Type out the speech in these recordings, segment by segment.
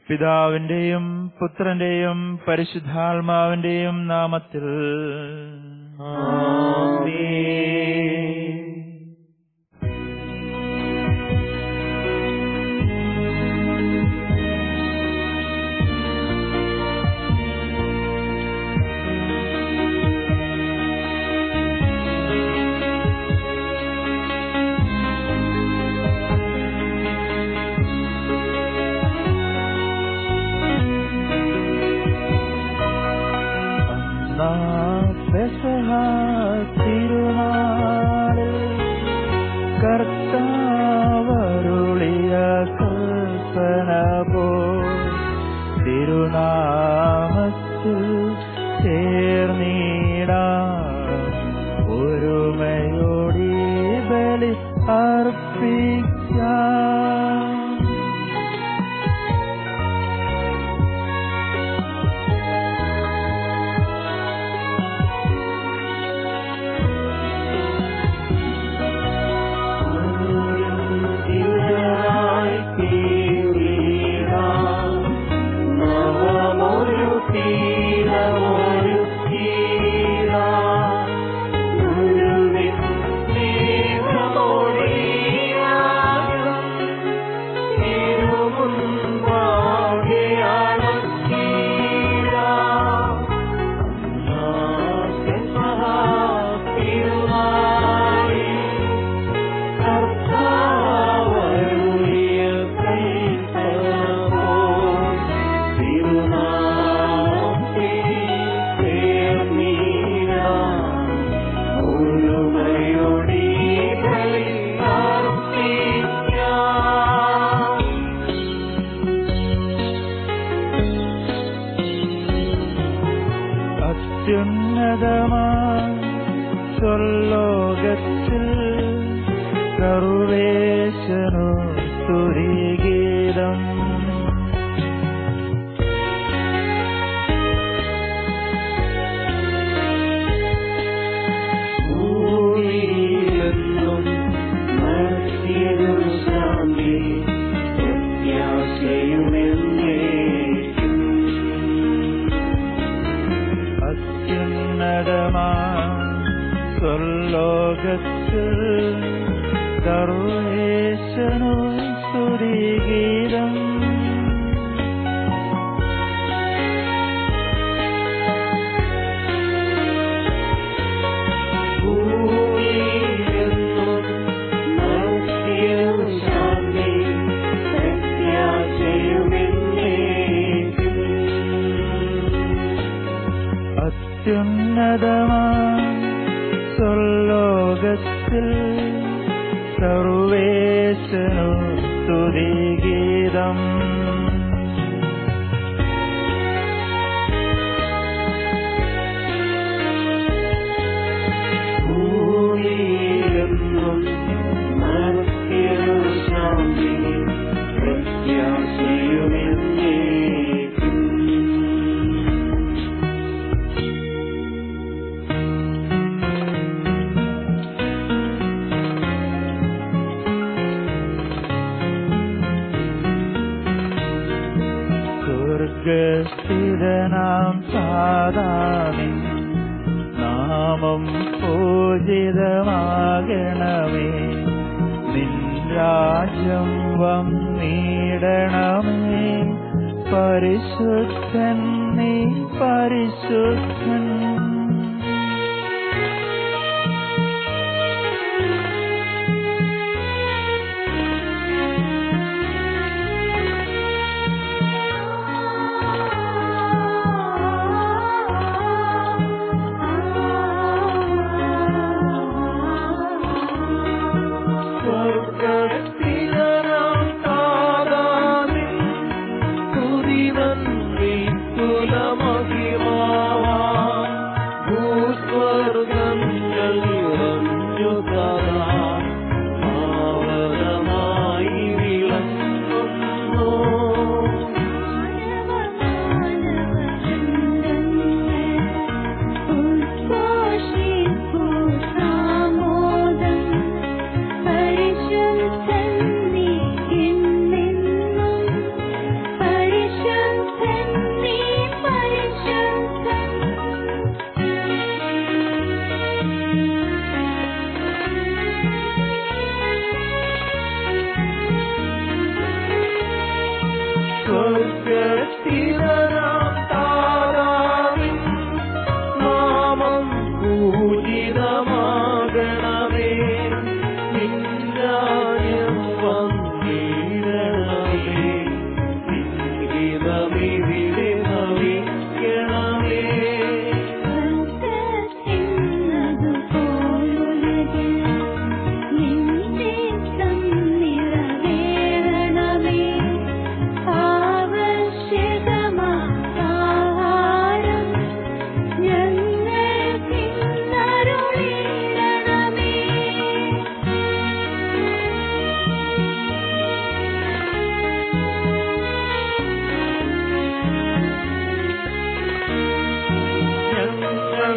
പിതാവിന്റെയും പുത്രന്റെയും പരിശുദ്ധാത്മാവിന്റെയും നാമത്തിൽ അന്നാ പെസഹ തിരുനാളിൽ കർത്താവരുളിയ കൽപ്പന പോ തിരുനാമത്തിൽ ചേർന്നിടാം ഒരുമയോടി ബലി അർപ്പിക്കാം അത്യുന്നതമാം സ്വർലോകത്തിൽ സർവേശനു സ്തുതിഗീതം ഭൂമിയിലെന്നും മർത്യരു ശാന്തി പ്രത്യാശയുമെന്നേക്കും അത്യുന്നതമാം സ്വർലോകത്തിൽ സർവേശനു സ്തുതിഗീതം ഭൂമിയിലെന്നും മർത്യരു ശാന്തി പ്രത്യാശയുമെന്നേക്കും അത്യുന്നതമാം സ്വർലോകത്തിൽ സർവേശനു സ്തുതിഗീതം ഭൂമിയിലെന്നും മർത്യരു ശാന്തി പ്രത്യാശയുമെന്നേക്കും സ്വർഗസ്ഥിതനാം സാദാമി നാമം പൂജിതമാകണമേ നിൻ രാജ്യം വന്നിടണമേ പരിശുദ്ധൻ നീ പരിശുദ്ധൻ സ്വർഗത്തിലനാം താതാവിൻ സ്തുതി നന്ദി കുലമഹിമാവാം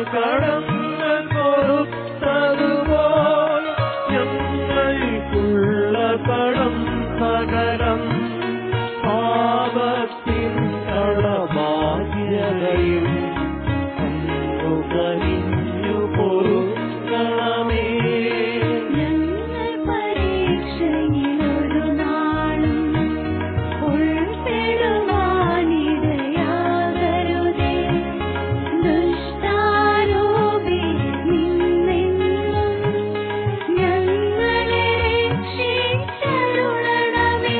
കടങ്ങൾ പൊറുത്തതുപോൽ ഞങ്ങൾക്കുള്ള കടം സകലം പാപത്തിൻ കളബാധ്യതയും കണ്ടു കനിഞ്ഞു പൊറുക്കണമേ ഞങ്ങൾ പരീക്ഷയിലൊരു നാളും ഉൾപ്പെടുവാനിടയാകരുതേ ദുഷ്ടാരൂപി നിന്നെന്നും ഞങ്ങളെ രക്ഷിച്ചരുളണമേ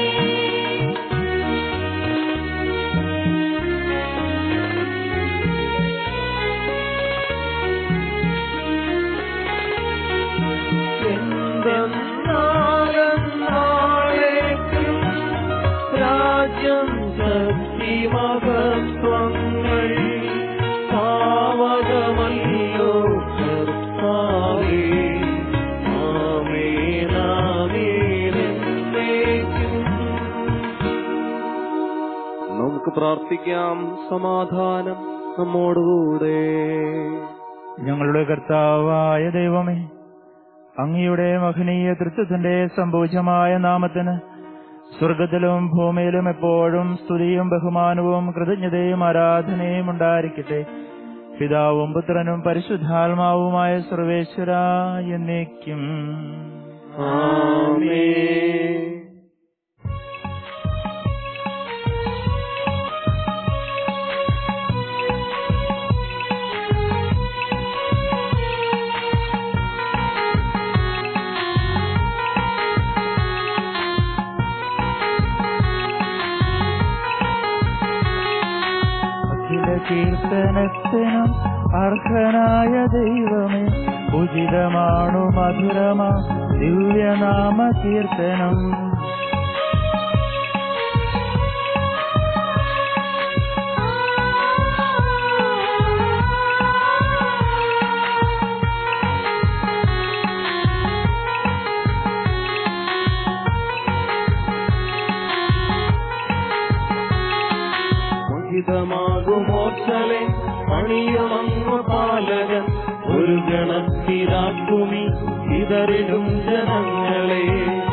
എന്തെന്നാലെന്നാളേക്കും രാജ്യം ശക്തിമഹത്വങ്ങൾ പാവകമല്ലോ കർത്താവേ ആമേനാമേനെന്നേക്കും നമുക്ക് പ്രാർത്ഥിക്കാം സമാധാനം നമ്മോടുകൂടെ ഞങ്ങളുടെ കർത്താവായ ദൈവമേ അങ്ങയുടെ മഹനീയ തൃത്വത്തിന്റെ സംഭൂജമായ നാമത്തിന് സ്വർഗത്തിലും ഭൂമിയിലും എപ്പോഴും സ്തുതിയും ബഹുമാനവും കൃതജ്ഞതയും ആരാധനയും ഉണ്ടായിരിക്കട്ടെ പിതാവും പുത്രനും പരിശുദ്ധാത്മാവുമായ സർവേശ്വര എന്നേക്കും ആമേൻ അഖില കീർത്തനത്തിനും അർഹനായ ദൈവമേ ഉചിതമാണു മധുരമാ ദിവ്യനാമ കീർത്തനം മോഹിതമാകുമോർച്ചലെ പണിയുമങ്ങു പാലകൻ ഒരു ഗണത്തിലാക്കുമി ഇതറിടും ജനങ്ങളെ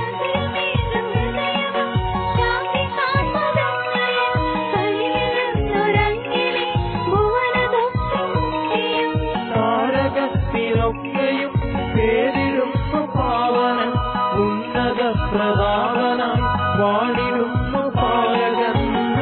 താരകത്തിലൊക്കെയും പേരിടുന്നു പാവനൻ ഉന്നത പ്രതാപനായി വാണിടുന്നു പാലകൻ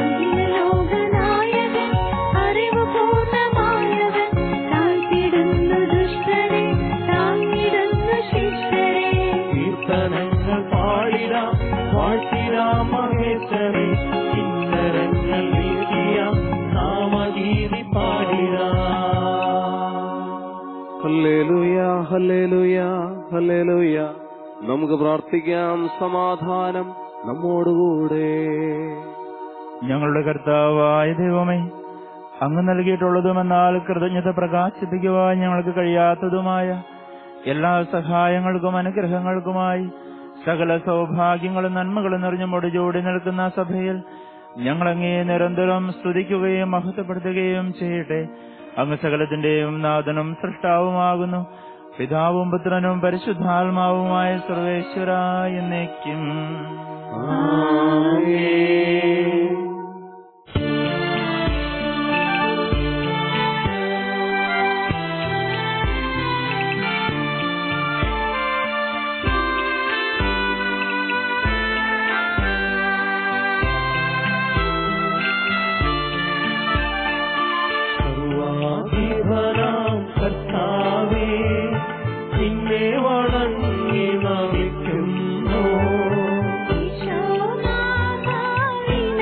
കീർത്തനങ്ങൾ പാടിടാം വാഴ്ത്തിടാം മഹേശ്വരെ കിന്നരങ്ങൾ നീക്കിയാം നാമഗീതി പാടിടാം ഹല്ലേലൂയ ഹല്ലേലൂയ ഹല്ലേലൂയ നമുക്ക് പ്രാർത്ഥിക്കാം സമാധാനം നമ്മോടുകൂടെ ഞങ്ങളുടെ കർത്താവായ ദൈവമേ അങ്ങ് നൽകിയിട്ടുള്ളതുമെന്നാൽ കൃതജ്ഞത പ്രകാശിപ്പിക്കുവാൻ ഞങ്ങൾക്ക് കഴിയാത്തതുമായ എല്ലാ സഹായങ്ങൾക്കും അനുഗ്രഹങ്ങൾക്കുമായി സകല സൗഭാഗ്യങ്ങളും നന്മകളും നിറഞ്ഞു മുടിചൂടി നിൽക്കുന്ന സഭയിൽ ഞങ്ങളങ്ങേ നിരന്തരം സ്തുതിക്കുകയും മഹത്വപ്പെടുത്തുകയും ചെയ്യട്ടെ അങ്ങ് സകലത്തിന്റെയും നാഥനും സൃഷ്ടാവുമാകുന്നു പിതാവും പുത്രനും പരിശുദ്ധാത്മാവുമായ സർവേശ്വര എന്നേക്കും ആമേൻ സർവാധിപനാം കർത്താവേ നിന്നെ വണങ്ങി നമിക്കുന്നു ഈശോനാഥാവിൻ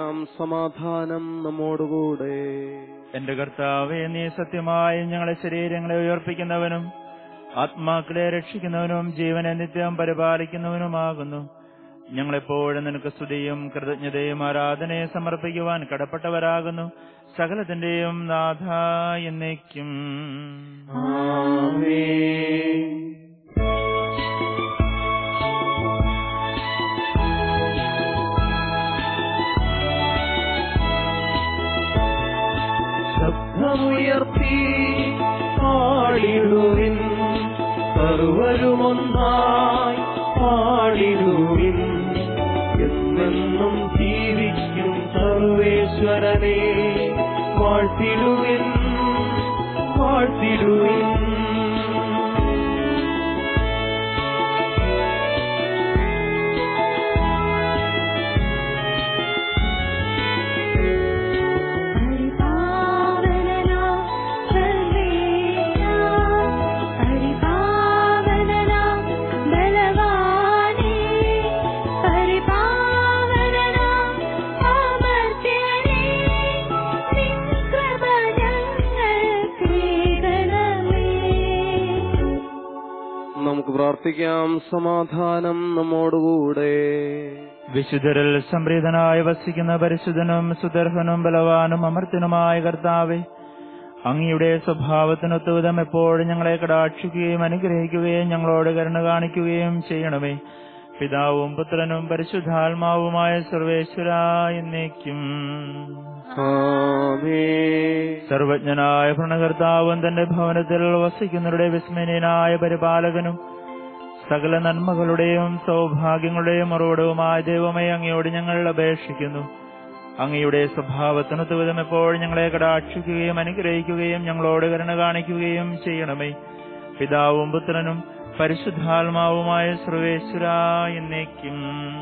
പ്രാർത്ഥിക്കാം സമാധാനം നമ്മോടുകൂടെ എന്റെ കർത്താവെ നീ സത്യമായി ഞങ്ങളെ ശരീരങ്ങളെ ഉയർപ്പിക്കുന്നവനും ആത്മാക്കളെ രക്ഷിക്കുന്നവനും ജീവനെ നിത്യം പരിപാലിക്കുന്നവനുമാകുന്നു ഞങ്ങളെപ്പോഴും നിനക്ക് സ്തുതിയും കൃതജ്ഞതയും ആരാധനയെ സമർപ്പിക്കുവാൻ കടപ്പെട്ടവരാകുന്നു സകലത്തിന്റെയും നാഥ എന്നേക്കും ശബ്ദമുയർത്തി പാടിടുവിൻ സർവരുമൊന്നായി പാടിടുവിൻ എന്നെന്നും ജീവിക്കും സർവേശ്വരനെ വാഴ്ത്തിടുവിൻ വാഴ്ത്തിടുവിൻ പരിപാവനനാ സർവേശാ പരിപാവനനാ ബലവാനേ പരിപാവനനാ അമർത്യനേ നിൻ കൃപ ഞങ്ങൾക്കേകണമേ നമുക്ക് പ്രാർത്ഥിക്കാം സമാധാനം നമ്മോടുകൂടെ വിശുദ്ധരിൽ സംപ്രീതനായി വസിക്കുന്ന പരിശുദ്ധനും സുദർഹനും ബലവാനും അമർത്തിനുമായ കർത്താവെ അങ്ങയുടെ സ്വഭാവത്തിനൊത്തുവിധം എപ്പോഴും ഞങ്ങളെ കടാക്ഷിക്കുകയും അനുഗ്രഹിക്കുകയും ഞങ്ങളോട് കരുണ കാണിക്കുകയും ചെയ്യണമേ പിതാവും പുത്രനും പരിശുദ്ധാത്മാവുമായ സർവേശ്വര എന്നേക്കും ആമേൻ സർവജ്ഞനായ ഭരണകർത്താവും തന്റെ ഭവനത്തിൽ വസിക്കുന്നവരുടെ വിസ്മയനായ പരിപാലകനും സകല നന്മകളുടെയും സൗഭാഗ്യങ്ങളുടെയും ഉറവിടവുമായ ദൈവമേ അങ്ങയോട് ഞങ്ങൾ അപേക്ഷിക്കുന്നു അങ്ങയുടെ സ്വഭാവത്തിനൊത്തു വിധം എപ്പോഴും ഞങ്ങളെ കടാക്ഷിക്കുകയും അനുഗ്രഹിക്കുകയും ഞങ്ങളോട് കരുണ കാണിക്കുകയും ചെയ്യണമേ പിതാവും പുത്രനും പരിശുദ്ധാത്മാവുമായ സർവേശ്വര എന്നേക്കും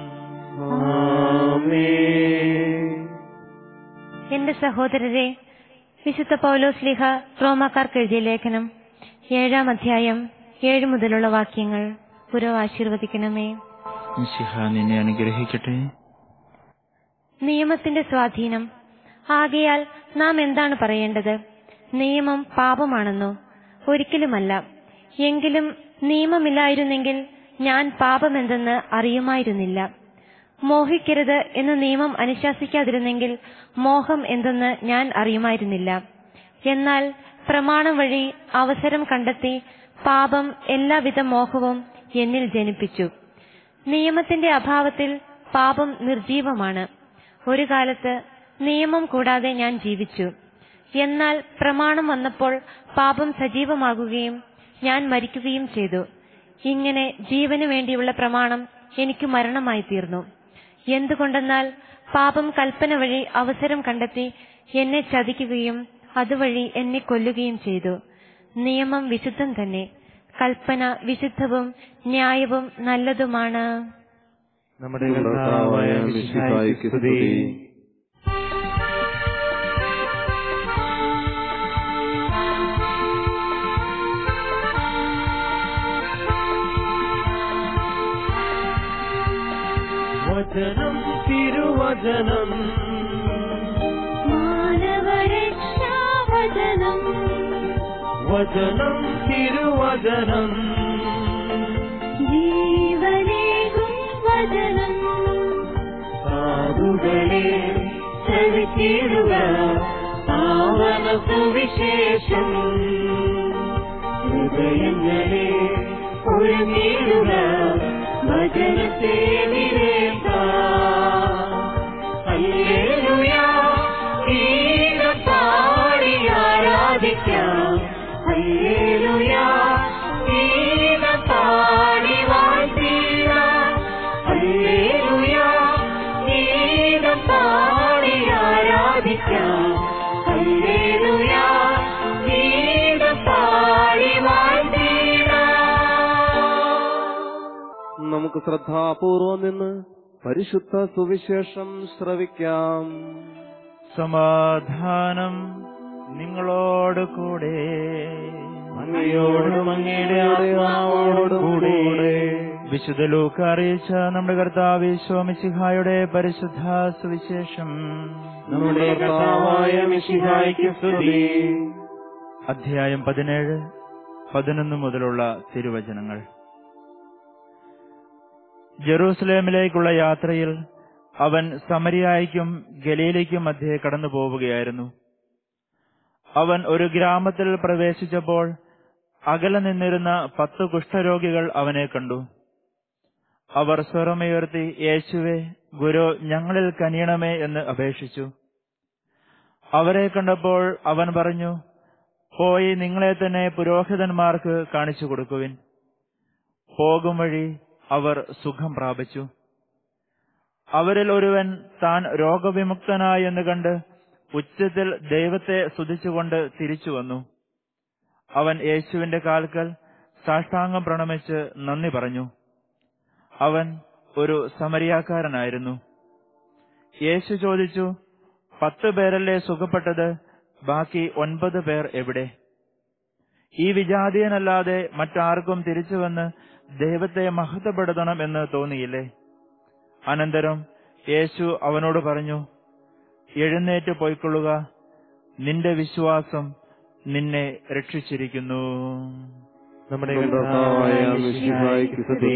ആമേൻ എന്റെ സഹോദരരെ വിശുദ്ധ പൗലോസ് ലിഹ റോമാക്കാർക്ക് എഴുതിയ ലേഖനം ഏഴാം അധ്യായം ഏഴ് മുതലുള്ള വാക്യങ്ങൾ ഗുരു ആശീർവദിക്കണമേ മിശിഹ നിന്നെ അനുഗ്രഹിക്കട്ടെ നിയമത്തിന്റെ സ്വാധീനം ആകയാൽ നാം എന്താണ് പറയേണ്ടത് നിയമം പാപമാണെന്നോ ഒരിക്കലുമല്ല എങ്കിലും നിയമമില്ലായിരുന്നെങ്കിൽ ഞാൻ പാപമെന്തെന്ന് അറിയുമായിരുന്നില്ല മോഹിക്കരുത് എന്ന് നിയമം അനുശാസിക്കാതിരുന്നെങ്കിൽ മോഹം എന്തെന്ന് ഞാൻ അറിയുമായിരുന്നില്ല എന്നാൽ പ്രമാണം വഴി അവസരം കണ്ടെത്തി പാപം എല്ലാവിധ മോഹവും എന്നിൽ ജനിപ്പിച്ചു നിയമത്തിന്റെ അഭാവത്തിൽ പാപം നിർജീവമാണ് ഒരു കാലത്ത് നിയമം കൂടാതെ ഞാൻ ജീവിച്ചു എന്നാൽ പ്രമാണം വന്നപ്പോൾ പാപം സജീവമാകുകയും ഞാൻ മരിക്കുകയും ചെയ്തു ഇങ്ങനെ ജീവന് വേണ്ടിയുള്ള പ്രമാണം എനിക്ക് മരണമായി തീർന്നു എന്തുകൊണ്ടെന്നാൽ പാപം കൽപ്പന വഴി അവസരം കണ്ടെത്തി എന്നെ ചതിക്കുകയും അതുവഴി എന്നെ കൊല്ലുകയും ചെയ്തു നിയമം വിശുദ്ധം തന്നെ കൽപ്പന വിശുദ്ധവും ന്യായവും നല്ലതുമാണ് നമ്മുടെ കർത്താവായ മിശിഹായ്ക്ക് സ്തുതി വചനം തിരുവചനം മാനവരക്ഷാവചനം വചനം തിരുവചനം ജീവനേകും വചനം സാധുകളെ ശ്രവിച്ചിടുക പാവന സുവിശേഷം ഹൃദയങ്ങളെ ഒരുങ്ങിടുക ഭജനത്തെ ഹല്ലേലൂയാ ഗീതം പാടി ആരാധിക്കാം ഹല്ലേലൂയാ ഗീതം പാടി വാഴ്ത്തിടാം ഹല്ലേലൂയാ ഗീതം പാടി ആരാധിക്കാം ഹല്ലേലൂയാ ഗീതം പാടി വാഴ്ത്തിടാം നമുക്ക് ശ്രദ്ധാപൂർവം നിന്ന് പരിശുദ്ധ സുവിശേഷം ശ്രവിക്കാം സമാധാനം നിങ്ങളോട് കൂടെ അങ്ങയോടും അങ്ങയുടെ ആത്മാവോടും കൂടെ വിശുദ്ധ ലൂക്ക അറിയിച്ച നമ്മുടെ കർത്താവ് ശോമിശിഹായുടെ പരിശുദ്ധ സുവിശേഷം നമ്മുടെ കർത്താവായ മിശിഹായ്ക്ക് സ്തുതി അധ്യായം പതിനേഴ് പതിനൊന്ന് മുതലുള്ള തിരുവചനങ്ങൾ ജെറൂസലേമിലേക്കുള്ള യാത്രയിൽ അവൻ സമരിയായ്ക്കും ഗലീലയ്ക്കും മധ്യേ കടന്നു പോവുകയായിരുന്നു അവൻ ഒരു ഗ്രാമത്തിൽ പ്രവേശിച്ചപ്പോൾ അകലെ നിന്നിരുന്ന പത്ത് കുഷ്ഠരോഗികൾ അവനെ കണ്ടു അവർ സ്വരമുയർത്തി യേശുവെ ഗുരു ഞങ്ങളിൽ കനിയണമേ എന്ന് അപേക്ഷിച്ചു അവരെ കണ്ടപ്പോൾ അവൻ പറഞ്ഞു പോയി നിങ്ങളെ തന്നെ പുരോഹിതന്മാർക്ക് കാണിച്ചു കൊടുക്കുവിൻ പോകും വഴി അവർ സുഖം പ്രാപിച്ചു അവരിൽ ഒരുവൻ താൻ രോഗവിമുക്തനായി എന്ന് കണ്ട് ഉച്ചത്തിൽ ദൈവത്തെ സ്തുതിച്ചുകൊണ്ട് തിരിച്ചു വന്നു അവൻ യേശുവിന്റെ കാൽക്കൽ സാഷ്ടാംഗം പ്രണമിച്ച് നന്ദി പറഞ്ഞു അവൻ ഒരു സമരിയാക്കാരനായിരുന്നു യേശു ചോദിച്ചു പത്ത് പേരല്ലേ സുഖപ്പെട്ടത് ബാക്കി ഒൻപത് പേർ എവിടെ ഈ വിജാതീയനല്ലാതെ മറ്റാർക്കും തിരിച്ചു വന്ന് ദൈവത്തെ മഹത്വപ്പെടുത്തണം എന്ന് തോന്നിയില്ലേ അനന്തരം യേശു അവനോട് പറഞ്ഞു എഴുന്നേറ്റ് പോയിക്കൊള്ളുക നിന്റെ വിശ്വാസം നിന്നെ രക്ഷിച്ചിരിക്കുന്നു നമ്മുടെ കർത്താവായ മിശിഹായ്ക്ക് സ്തുതി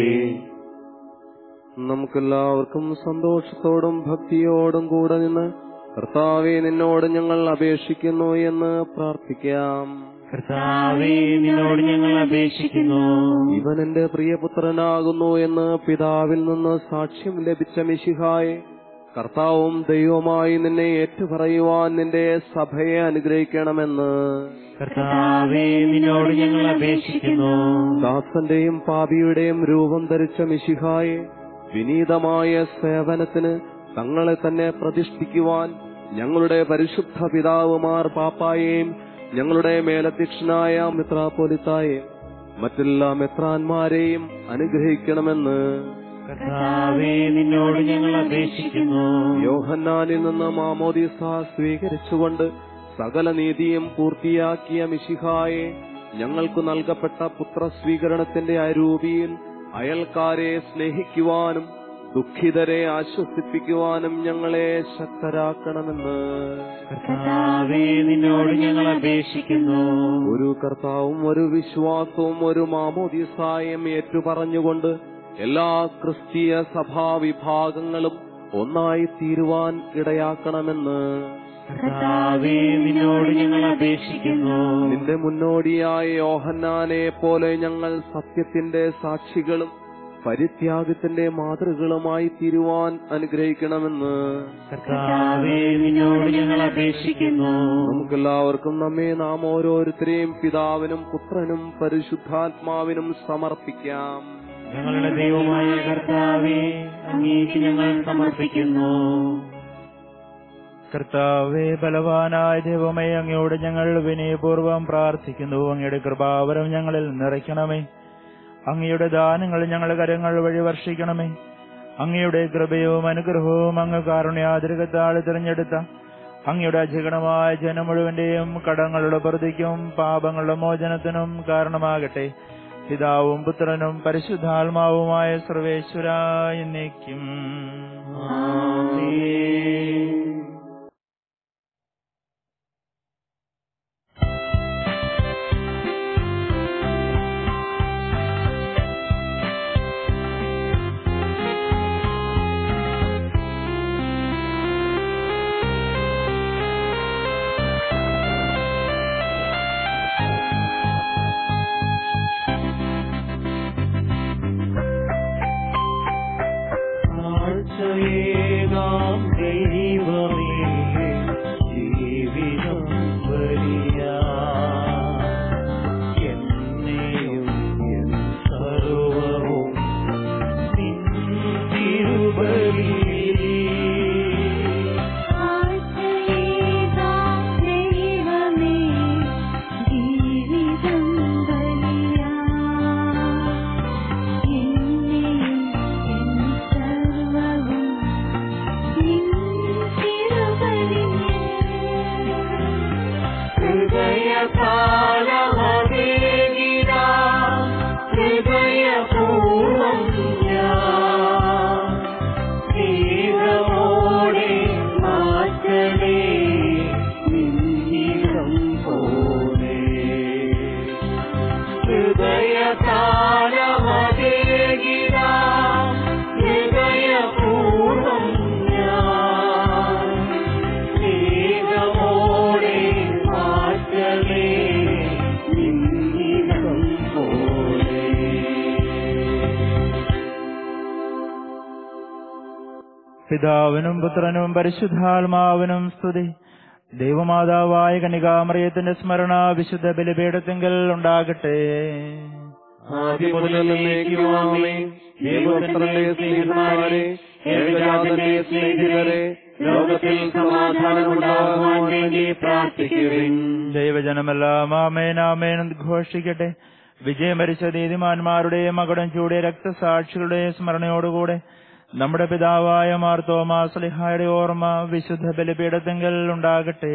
നമുക്കെല്ലാവർക്കും സന്തോഷത്തോടും ഭക്തിയോടും കൂടെ നിന്ന് കർത്താവെ നിന്നോട് ഞങ്ങൾ അപേക്ഷിക്കുന്നു എന്ന് പ്രാർത്ഥിക്കാം കർത്താവേ നിന്നോട് ഞങ്ങൾ അപേക്ഷിക്കുന്നു ഇവൻ എന്റെ പ്രിയപുത്രനാകുന്നു എന്ന് പിതാവിൽ നിന്ന് സാക്ഷ്യം ലഭിച്ച മിശിഹായെ കർത്താവും ദൈവമായി നിന്നെ ഏറ്റുപറയുവാൻ നിന്റെ സഭയെ അനുഗ്രഹിക്കണമെന്ന് കർത്താവേ നിന്നോട് ഞങ്ങൾ അപേക്ഷിക്കുന്നു ദാസന്റെയും പാപിയുടെയും രൂപം ധരിച്ച മിശിഹായെ വിനീതമായ സേവനത്തിന് തങ്ങളെ തന്നെ പ്രതിഷ്ഠിക്കുവാൻ ഞങ്ങളുടെ പരിശുദ്ധ പിതാവുമാർ പാപ്പായെയും ഞങ്ങളുടെ മേലധ്യക്ഷനായ മിത്രാപോലിത്തായെയും മറ്റെല്ലാ മെത്രാന്മാരെയും അനുഗ്രഹിക്കണമെന്ന് കർത്താവേ നിന്നോട് ഞങ്ങൾ അപേക്ഷിക്കുന്നു യോഹന്നാനിൽ നിന്ന് മാമോദിസ സ്വീകരിച്ചുകൊണ്ട് സകല നീതിയും പൂർത്തിയാക്കിയ മിശിഹായെ ഞങ്ങൾക്ക് നൽകപ്പെട്ട പുത്രസ്വീകരണത്തിന്റെ അരൂപിയിൽ അയൽക്കാരെ സ്നേഹിക്കുവാനും ദുഃഖിതരെ ആശ്വസിപ്പിക്കുവാനും ഞങ്ങളെ ശക്തരാക്കണമെന്ന് കർത്താവേ നിന്നോട് ഞങ്ങൾ അപേക്ഷിക്കുന്നു ഒരു കർത്താവും ഒരു വിശ്വാസവും ഒരു മാമോദിസായും ഏറ്റുപറഞ്ഞുകൊണ്ട് എല്ലാ ക്രിസ്തീയ സഭാവിഭാഗങ്ങളും ഒന്നായി തീരുവാൻ ഇടയാക്കണമെന്ന് കർത്താവേ നിന്നോട് ഞങ്ങൾ അപേക്ഷിക്കുന്നു നിന്റെ മുന്നോടിയായ യോഹന്നാനെ പോലെ ഞങ്ങൾ സത്യത്തിന്റെ സാക്ഷികളും പരിത്യാഗത്തിന്റെ മാതൃകളുമായി തീരുവാൻ അനുഗ്രഹിക്കണമെന്ന് കർത്താവേ നിന്നോട് ഞങ്ങൾ അപേക്ഷിക്കുന്നു നമുക്കെല്ലാവർക്കും നമ്മെ നാം ഓരോരുത്തരെയും പിതാവിനും പുത്രനും പരിശുദ്ധാത്മാവിനും സമർപ്പിക്കാം ഞങ്ങളുടെ ദൈവമായ കർത്താവേ അങ്ങേക്ക് ഞങ്ങൾ സമർപ്പിക്കുന്നു കർത്താവേ ബലവാനായ ദൈവമേ അങ്ങയോട് ഞങ്ങൾ വിനയപൂർവ്വം പ്രാർത്ഥിക്കുന്നു അങ്ങയുടെ കൃപാവരം ഞങ്ങളിൽ നിറയ്ക്കണമേ അങ്ങയുടെ ദാനങ്ങൾ ഞങ്ങളുടെ കരങ്ങൾ വഴി വർഷിക്കണമേ അങ്ങയുടെ കൃപയും അനുഗ്രഹവും അങ്ങ് കാരുണ്യാതിരകത്താൾ തിരഞ്ഞെടുത്ത അങ്ങയുടെ അജഗണമായ ജനം മുഴുവന്റെയും കടങ്ങളുടെ പ്രതിക്കും പാപങ്ങളുടെ മോചനത്തിനും കാരണമാകട്ടെ പിതാവും പുത്രനും പരിശുദ്ധാത്മാവുമായ സർവേശ്വരായി എന്നേക്കും ആഴ്ചയേകാം ദൈവമേ ജീവിതം വലിയ എന്നെയും എൻ സർവവും നിൻ തിരുബലിയിൽ ആഴ്ചയേകാം ദൈവമേ ജീവിതം ബലിയാ എന്നെയും എൻ സർവ്വവും നിൻ തിരുബലിയിൽ ഹൃദയകാലമതേകിടാ ഹൃദയപൂർവം പിതാവിനും പുത്രനും പരിശുദ്ധാത്മാവിനും സ്തുതി ദൈവമാതാവായ കനികാമറിയത്തിന്റെ സ്മരണ വിശുദ്ധ ബലിപീഠത്തിങ്കൽ ഉണ്ടാകട്ടെ ആദ്യം മുതൽ എന്നേക്കുമാമേ ദൈവപുത്രന്റെ സ്നേഹിതന്മാരെ ഏകജാതന്റെ സ്നേഹിതരെ ലോകത്തിൽ സമാധാനമുണ്ടാകുവാൻ വേണ്ടി പ്രാർത്ഥിക്കുവിൻ ദൈവജനമെല്ലാം ആമേൻ ആമേൻ എന്ന് ഘോഷിക്കട്ടെ വിജയം വരിച്ച നീതിമാന്മാരുടെയും മകടം ചൂടിയ രക്തസാക്ഷികളുടെയും സ്മരണയോടുകൂടെ നമ്മുടെ പിതാവായ മാർത്തോമാസ്ലിഹായുടെ ഓർമ്മ വിശുദ്ധ ബലിപീഠത്തിങ്കൽ ഉണ്ടാകട്ടെ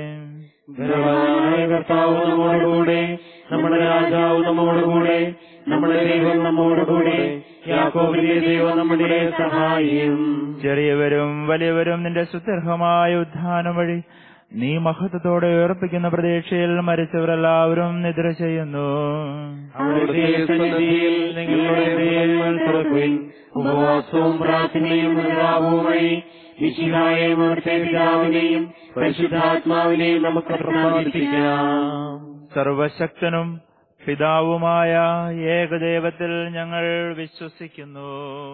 ബലവാനായ കർത്താവ് നമ്മോടുകൂടെ നമ്മുടെ രാജാവ് നമ്മോടുകൂടെ നമ്മുടെ ദൈവം നമ്മോടുകൂടെ യാക്കോബിന്റെ ദൈവം നമ്മുടെ സഹായം ചെറിയവരും വലിയവരും നിന്റെ സുത്യർഹമായ ഉത്ഥാനം വഴി നീ മഹത്വത്തോടെ ഉയർപ്പിക്കുന്ന പ്രതീക്ഷയിൽ മരിച്ചവരെല്ലാവരും നിദ്ര ചെയ്യുന്നു അവിടുത്തെ സന്നിധിയിൽ നിങ്ങളുടെ ഹൃദയങ്ങൾ തുറക്കുവിൻ ഉപവാസവും പ്രാർത്ഥനയും നിർവാഹവും വഴി വിശിഹായെയും അവിടുത്തെ പിതാവിനെയും പരിശുദ്ധാത്മാവിനെയും നമുക്ക് പ്രാർത്ഥിക്കാം സർവശക്തനും പിതാവുമായ ഏകദൈവത്തിൽ ഞങ്ങൾ വിശ്വസിക്കുന്നു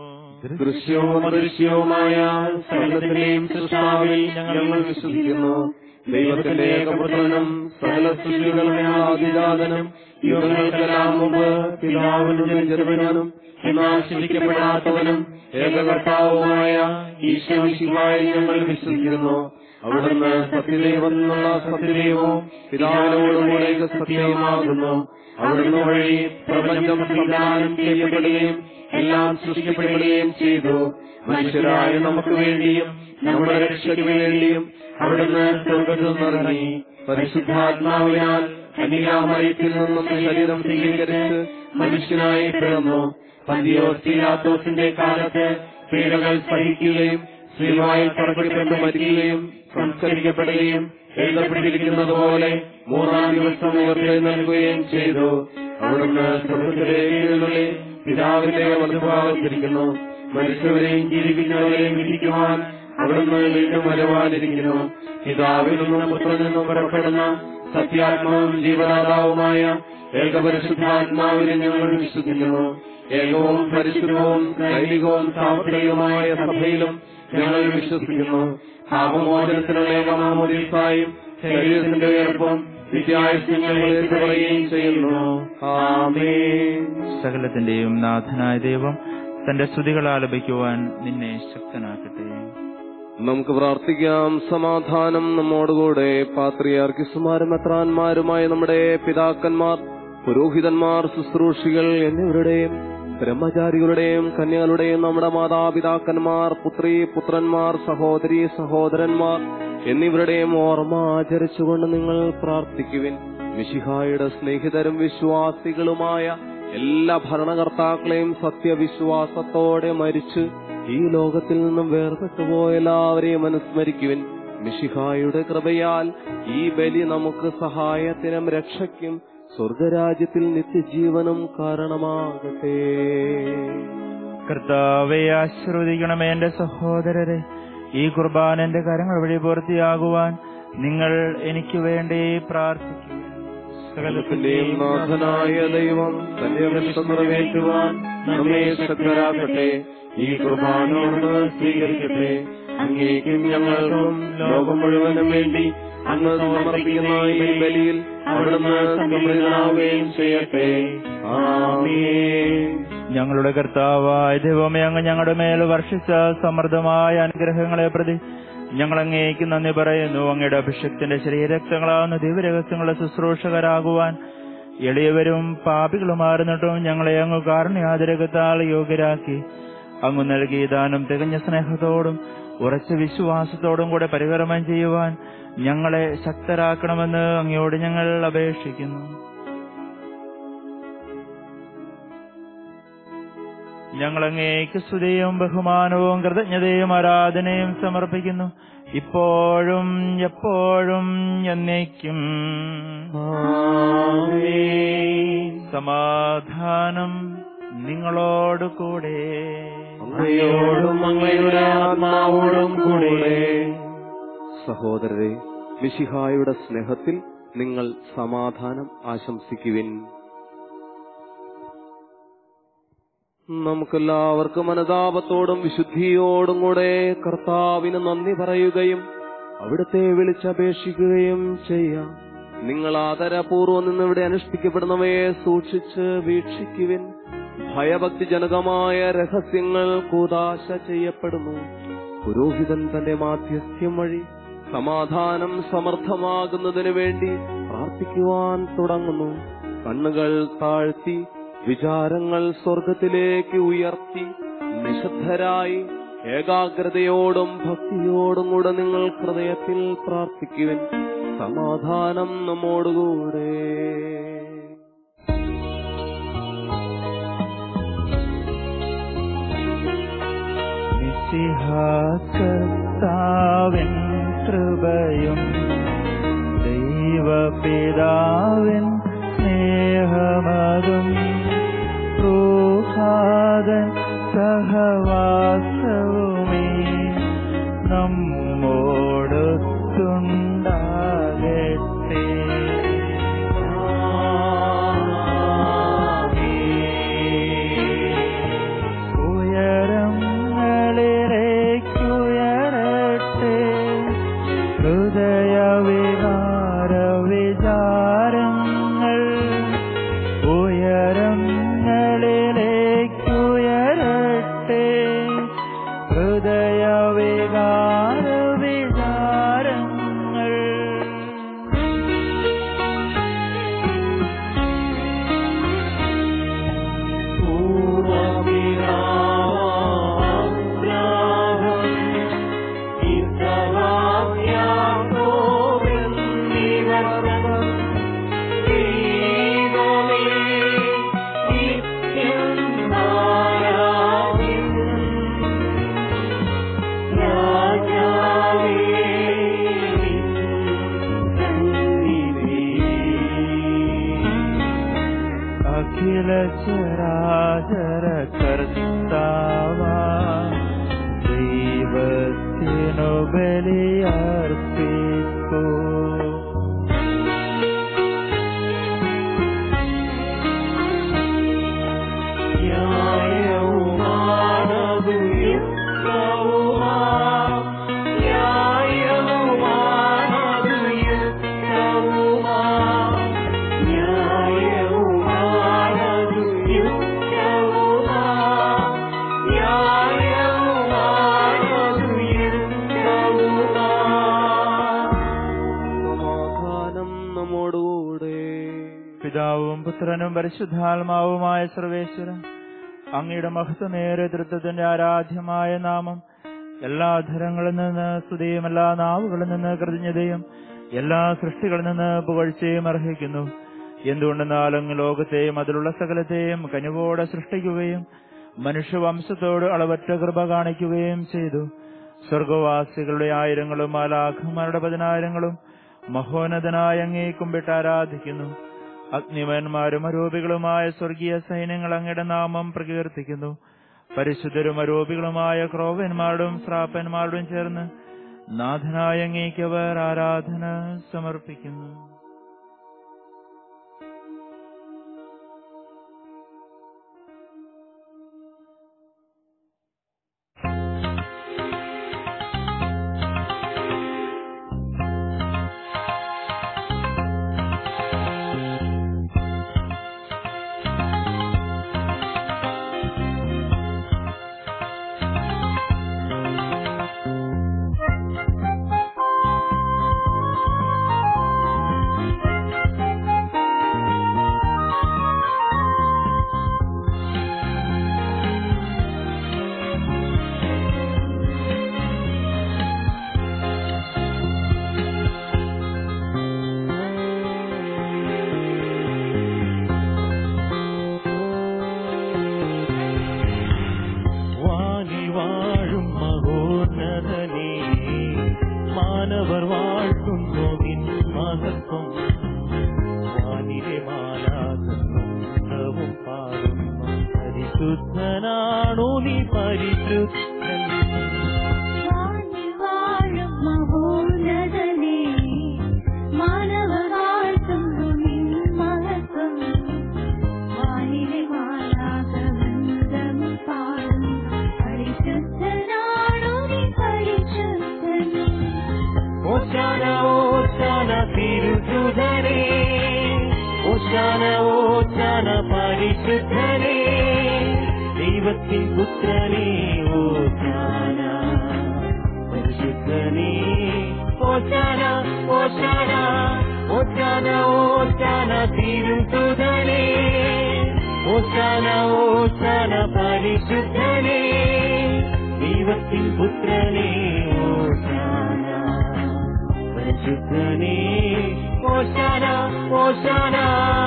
ദൃശ്യവും അദൃശ്യവുമായ സകലത്തിന്റെയും സൃഷ്ടാവിൽ ഞങ്ങൾ വിശ്വസിക്കുന്നു ദൈവത്തിന്റെ ഏകപുത്രനും സകല സൃഷ്ടികളുടെ ആദിജാതനും യുഗങ്ങൾക്കെല്ലാം മുമ്പ് പിതാവിനും ജനിച്ചവനും എന്നാൽ ശിക്ഷിക്കപ്പെടാത്തവനും ഏകകർത്താവുമായ ഈശ്വരിശിവായി ഞങ്ങൾ വിശ്വസിക്കുന്നു അവിടുന്ന് സത്യദൈവം എന്നുള്ള സത്യദൈവവും പിതാവിനോടുകൂടെ സത്യവുമാകുന്നു അവിടുന്ന് വഴി പ്രപഞ്ചം സംവിധാനം ചെയ്യപ്പെടുകയും എല്ലാം സൃഷ്ടിക്കപ്പെടുകയും ചെയ്തു മനുഷ്യരായ നമുക്ക് വേണ്ടിയും നമ്മുടെ രക്ഷയ്ക്ക് വേണ്ടിയും അവിടുന്ന് സ്വർഗത്തിൽ നിന്നിറങ്ങി പരിശുദ്ധാത്മാവിനാൽ കന്യാമറിയത്തിൽ നിന്നും ശരീരം സ്വീകരിച്ച് മനുഷ്യനായി പിറന്നു പന്തിയോസിലാത്തോസിന്റെ കാലത്ത് പീഡകൾ സഹിക്കുകയും ശ്രീവായിൽ തറക്കപ്പെട്ട് മരിക്കുകയും സംസ്കരിക്കപ്പെടുകയും എഴുതപ്പെട്ടിരിക്കുന്നത് പോലെ മൂന്നാം ദിവസം ഉയർത്തെഴുന്നേൽക്കുകയും ചെയ്തു അവിടുന്ന് സ്വർഗത്തിലെ പിതാവിന്റെ വലതുഭാഗത്തിരിക്കുന്നു മരിച്ചവരെയും ജീവിക്കുന്നവരെയും വിധിക്കുവാൻ അവിടുന്ന് വീണ്ടും വരുവാനിരിക്കുന്നു പിതാവിൽ നിന്നും പുത്രനിൽ നിന്നും പുറപ്പെടുന്ന സത്യാത്മാവും ജീവദാതാവുമായ ഏകപരിശുദ്ധാത്മാവിനെ ഞങ്ങൾ വിശ്വസിക്കുന്നു ഏകവും പരിശുദ്ധവും ദൈവികവും സാമ്പത്തികവുമായ സഭയിലും ഞങ്ങൾ വിശ്വസിക്കുന്നു പാപമോചനത്തിനുള്ള ഏകമാമോദീസായും ശരീരത്തിന്റെ ഉയർപ്പും വിദ്യായുസ്യങ്ങളെ പറയുകയും ചെയ്യുന്നു ആമേൻ സകലത്തിന്റെയും നാഥനായ ദൈവം തന്റെ സ്തുതികൾ ആലപിക്കുവാൻ നിന്നെ ശക്തനാക്കട്ടെ നമുക്ക് പ്രാർത്ഥിക്കാം സമാധാനം നമ്മോടുകൂടെ പാത്രിയാർക്കിസുമാരും മെത്രാന്മാരുമായ നമ്മുടെ പിതാക്കന്മാർ പുരോഹിതന്മാർ ശുശ്രൂഷികൾ എന്നിവരുടെയും ബ്രഹ്മചാരികളുടെയും കന്യകളുടെയും നമ്മുടെ മാതാപിതാക്കന്മാർ പുത്രി പുത്രന്മാർ സഹോദരി സഹോദരന്മാർ എന്നിവരുടെയും ഓർമ്മ ആചരിച്ചുകൊണ്ട് നിങ്ങൾ പ്രാർത്ഥിക്കുവിൻ മിശിഹായുടെ സ്നേഹിതരും വിശ്വാസികളുമായ എല്ലാ ഭരണകർത്താക്കളെയും സത്യവിശ്വാസത്തോടെ മരിച്ച് ഈ ലോകത്തിൽ നിന്നും വേർപെട്ടുപോയ എല്ലാവരെയും അനുസ്മരിക്കുവിൻ മിശിഹായുടെ കൃപയാൽ ഈ ബലി നമുക്ക് സഹായത്തിനും രക്ഷയ്ക്കും സ്വർഗരാജ്യത്തിൽ നിത്യജീവനും കാരണമാകട്ടെ കർത്താവെ ആശീർവദിക്കണമേ എന്റെ സഹോദരരെ ഈ കുർബാന എന്റെ കരങ്ങൾ വഴി പൂർത്തിയാകുവാൻ നിങ്ങൾ എനിക്ക് വേണ്ടി പ്രാർത്ഥിക്കുക സകലത്തിന്റെയും നാഥനായ ദൈവം തന്റെ അഭിഷ്ടം നിറവേറ്റുവാൻ നമ്മെ ശക്തരാക്കട്ടെ ഈ കുർബാനോട് സ്വീകരിക്കട്ടെ അങ്ങേക്കും ഞങ്ങൾക്കും ലോകം മുഴുവനും വേണ്ടി അങ്ങ് സമർപ്പിക്കുന്ന ഈ ബലിയിൽ അവിടുന്ന് സംപ്രീതനാവുകയും ചെയ്യട്ടെ ആമേൻ ഞങ്ങളുടെ കർത്താവായ ദൈവമേ അങ്ങ് ഞങ്ങളുടെ മേൽ വർഷിച്ച സമൃദ്ധമായ അനുഗ്രഹങ്ങളെ പ്രതി ഞങ്ങൾ അങ്ങേക്ക് നന്ദി പറയുന്നു അങ്ങയുടെ അഭിഷക്തിന്റെ ശരീരക്തങ്ങളാവുന്ന ദിവ്യരഹസ്യങ്ങളുടെ ശുശ്രൂഷകരാകുവാൻ എളിയവരും പാപികളുമായിരുന്നിട്ടും ഞങ്ങളെ അങ്ങ് കാരുണ്യാതിരകത്താൽ യോഗ്യരാക്കി അങ്ങ് നൽകിയ ദാനം തികഞ്ഞ സ്നേഹത്തോടും ഉറച്ച വിശ്വാസത്തോടും കൂടെ പരികർമ്മം ചെയ്യുവാൻ ഞങ്ങളെ ശക്തരാക്കണമെന്ന് അങ്ങയോട് ഞങ്ങൾ അപേക്ഷിക്കുന്നു ഞങ്ങൾ അങ്ങേക്ക് സ്തുതിയും ബഹുമാനവും കൃതജ്ഞതയും ആരാധനയും സമർപ്പിക്കുന്നു ഇപ്പോഴും എപ്പോഴും എന്നേക്കും സമാധാനം നിങ്ങളോട് കൂടെ അങ്ങയോടും അങ്ങയുടെ ആത്മാവോടും കൂടെ സഹോദരരെ മിശിഹായുടെ സ്നേഹത്തിൽ നിങ്ങൾ സമാധാനം ആശംസിക്കുവിൻ നമുക്കെല്ലാവർക്കും അനുതാപത്തോടും വിശുദ്ധിയോടും കൂടെ കർത്താവിന് നന്ദി പറയുകയും അവിടുത്തെ വിളിച്ചപേക്ഷിക്കുകയും ചെയ്യാം നിങ്ങൾ ആദരപൂർവ്വം നിന്നിവിടെ അനുഷ്ഠിക്കപ്പെടുന്നവയെ സൂക്ഷിച്ച് വീക്ഷിക്കുവിൻ ഭയഭക്തിജനകമായ രഹസ്യങ്ങൾ കൂതാശ ചെയ്യപ്പെടുന്നു പുരോഹിതൻ തന്റെ മാധ്യസ്ഥ്യം വഴി സമാധാനം സമർത്ഥമാകുന്നതിനു വേണ്ടി പ്രാർത്ഥിക്കുവാൻ തുടങ്ങുന്നു കണ്ണുകൾ താഴ്ത്തി വിചാരങ്ങൾ സ്വർഗത്തിലേക്ക് ഉയർത്തി നിശബ്ദരായി ഏകാഗ്രതയോടും ഭക്തിയോടും കൂടെ നിങ്ങൾ ഹൃദയത്തിൽ പ്രാർത്ഥിക്കുവിൻ സമാധാനം നമ്മോടുകൂടെ കർത്താവിൻ കൃപയും ദൈവപിതാവിൻ സ്നേഹമതും പ്രൂഹാദൻ സഹവാസവുമേ നമ്മോടൊത്തുണ്ടാകട്ടെ ഉയരങ്ങളിലേക്കുയരട്ടെ ഹൃദയവികാര വിചാരങ്ങൾ ഉയരങ്ങളിലേക്കുയരട്ടെ ഹൃദയവികാര വിചാരങ്ങൾ അഖില ചരാചര കർത്താവ ദൈവത്തിനു ബലിയർപ്പിക്കൂ സമാധാനം നമ്മോടുകൂടെ പിതാവും പുത്രനും പരിശുദ്ധാത്മാവുമായ സർവേശ്വര അങ്ങയുടെ മഹത്വമേറെ തൃത്വത്തിന്റെ ആരാധ്യമായ നാമം എല്ലാ ധരങ്ങളിൽ നിന്ന് സ്തുതിയും എല്ലാ നാവുകളിൽ നിന്ന് കൃതജ്ഞതയും എല്ലാ സൃഷ്ടികളിൽ നിന്ന് പുകഴ്ചയും അർഹിക്കുന്നു എന്തുകൊണ്ടെന്നാൽ അങ്ങ് ലോകത്തെയും അതിലുള്ള സകലത്തെയും കനിവോടെ സൃഷ്ടിക്കുകയും മനുഷ്യവംശത്തോട് അളവറ്റ കൃപ കാണിക്കുകയും ചെയ്തു സ്വർഗവാസികളുടെ ആയിരങ്ങളും മാലാഖമാരുടെ പതിനായിരങ്ങളും മഹോന്നതനായ അങ്ങേ കുമ്പിട്ട് ആരാധിക്കുന്നു അഗ്നിമന്മാരും അരൂപികളുമായ സ്വർഗീയ സൈന്യങ്ങൾ അങ്ങയുടെ നാമം പ്രകീർത്തിക്കുന്നു പരിശുദ്ധരും അരൂപികളുമായ ക്രോവന്മാരുടെയും ശ്രാപ്പന്മാരുടെയും ചേർന്ന് നാഥനായ അങ്ങേക്ക് അവർ ആരാധന സമർപ്പിക്കുന്നു വാനിൽ വാഴും മഹോന്നതനേ മാനവർ വാഴ്ത്തുന്നു നിൻ മഹത്വം വാനിലെ മാലാകവും പാടുന്നു പരിശുദ്ധനാണു നീ പരിശുദ്ധൻ വാനിൽ വാഴും മഹോന്നതനേ, മാനവർ വാഴ്ത്തുന്നു നിൻ മഹത്വം. വാനിലെ മാലാഖവൃന്ദം ഓശാന ഓശാന പരിശുദ്ധനേ ദൈവത്തിൻ പുത്രനേ ഓശാന പരിശുദ്ധനേ ഓശാന ഓശാന ഓശാന ഓശാന തീരും സുധനേ ഓശാന ഓശാന പരിശുദ്ധനേ ദൈവത്തിൻ പുത്രനേ ഓശാന പരിശുദ്ധനേ ഓശാന ഓശാന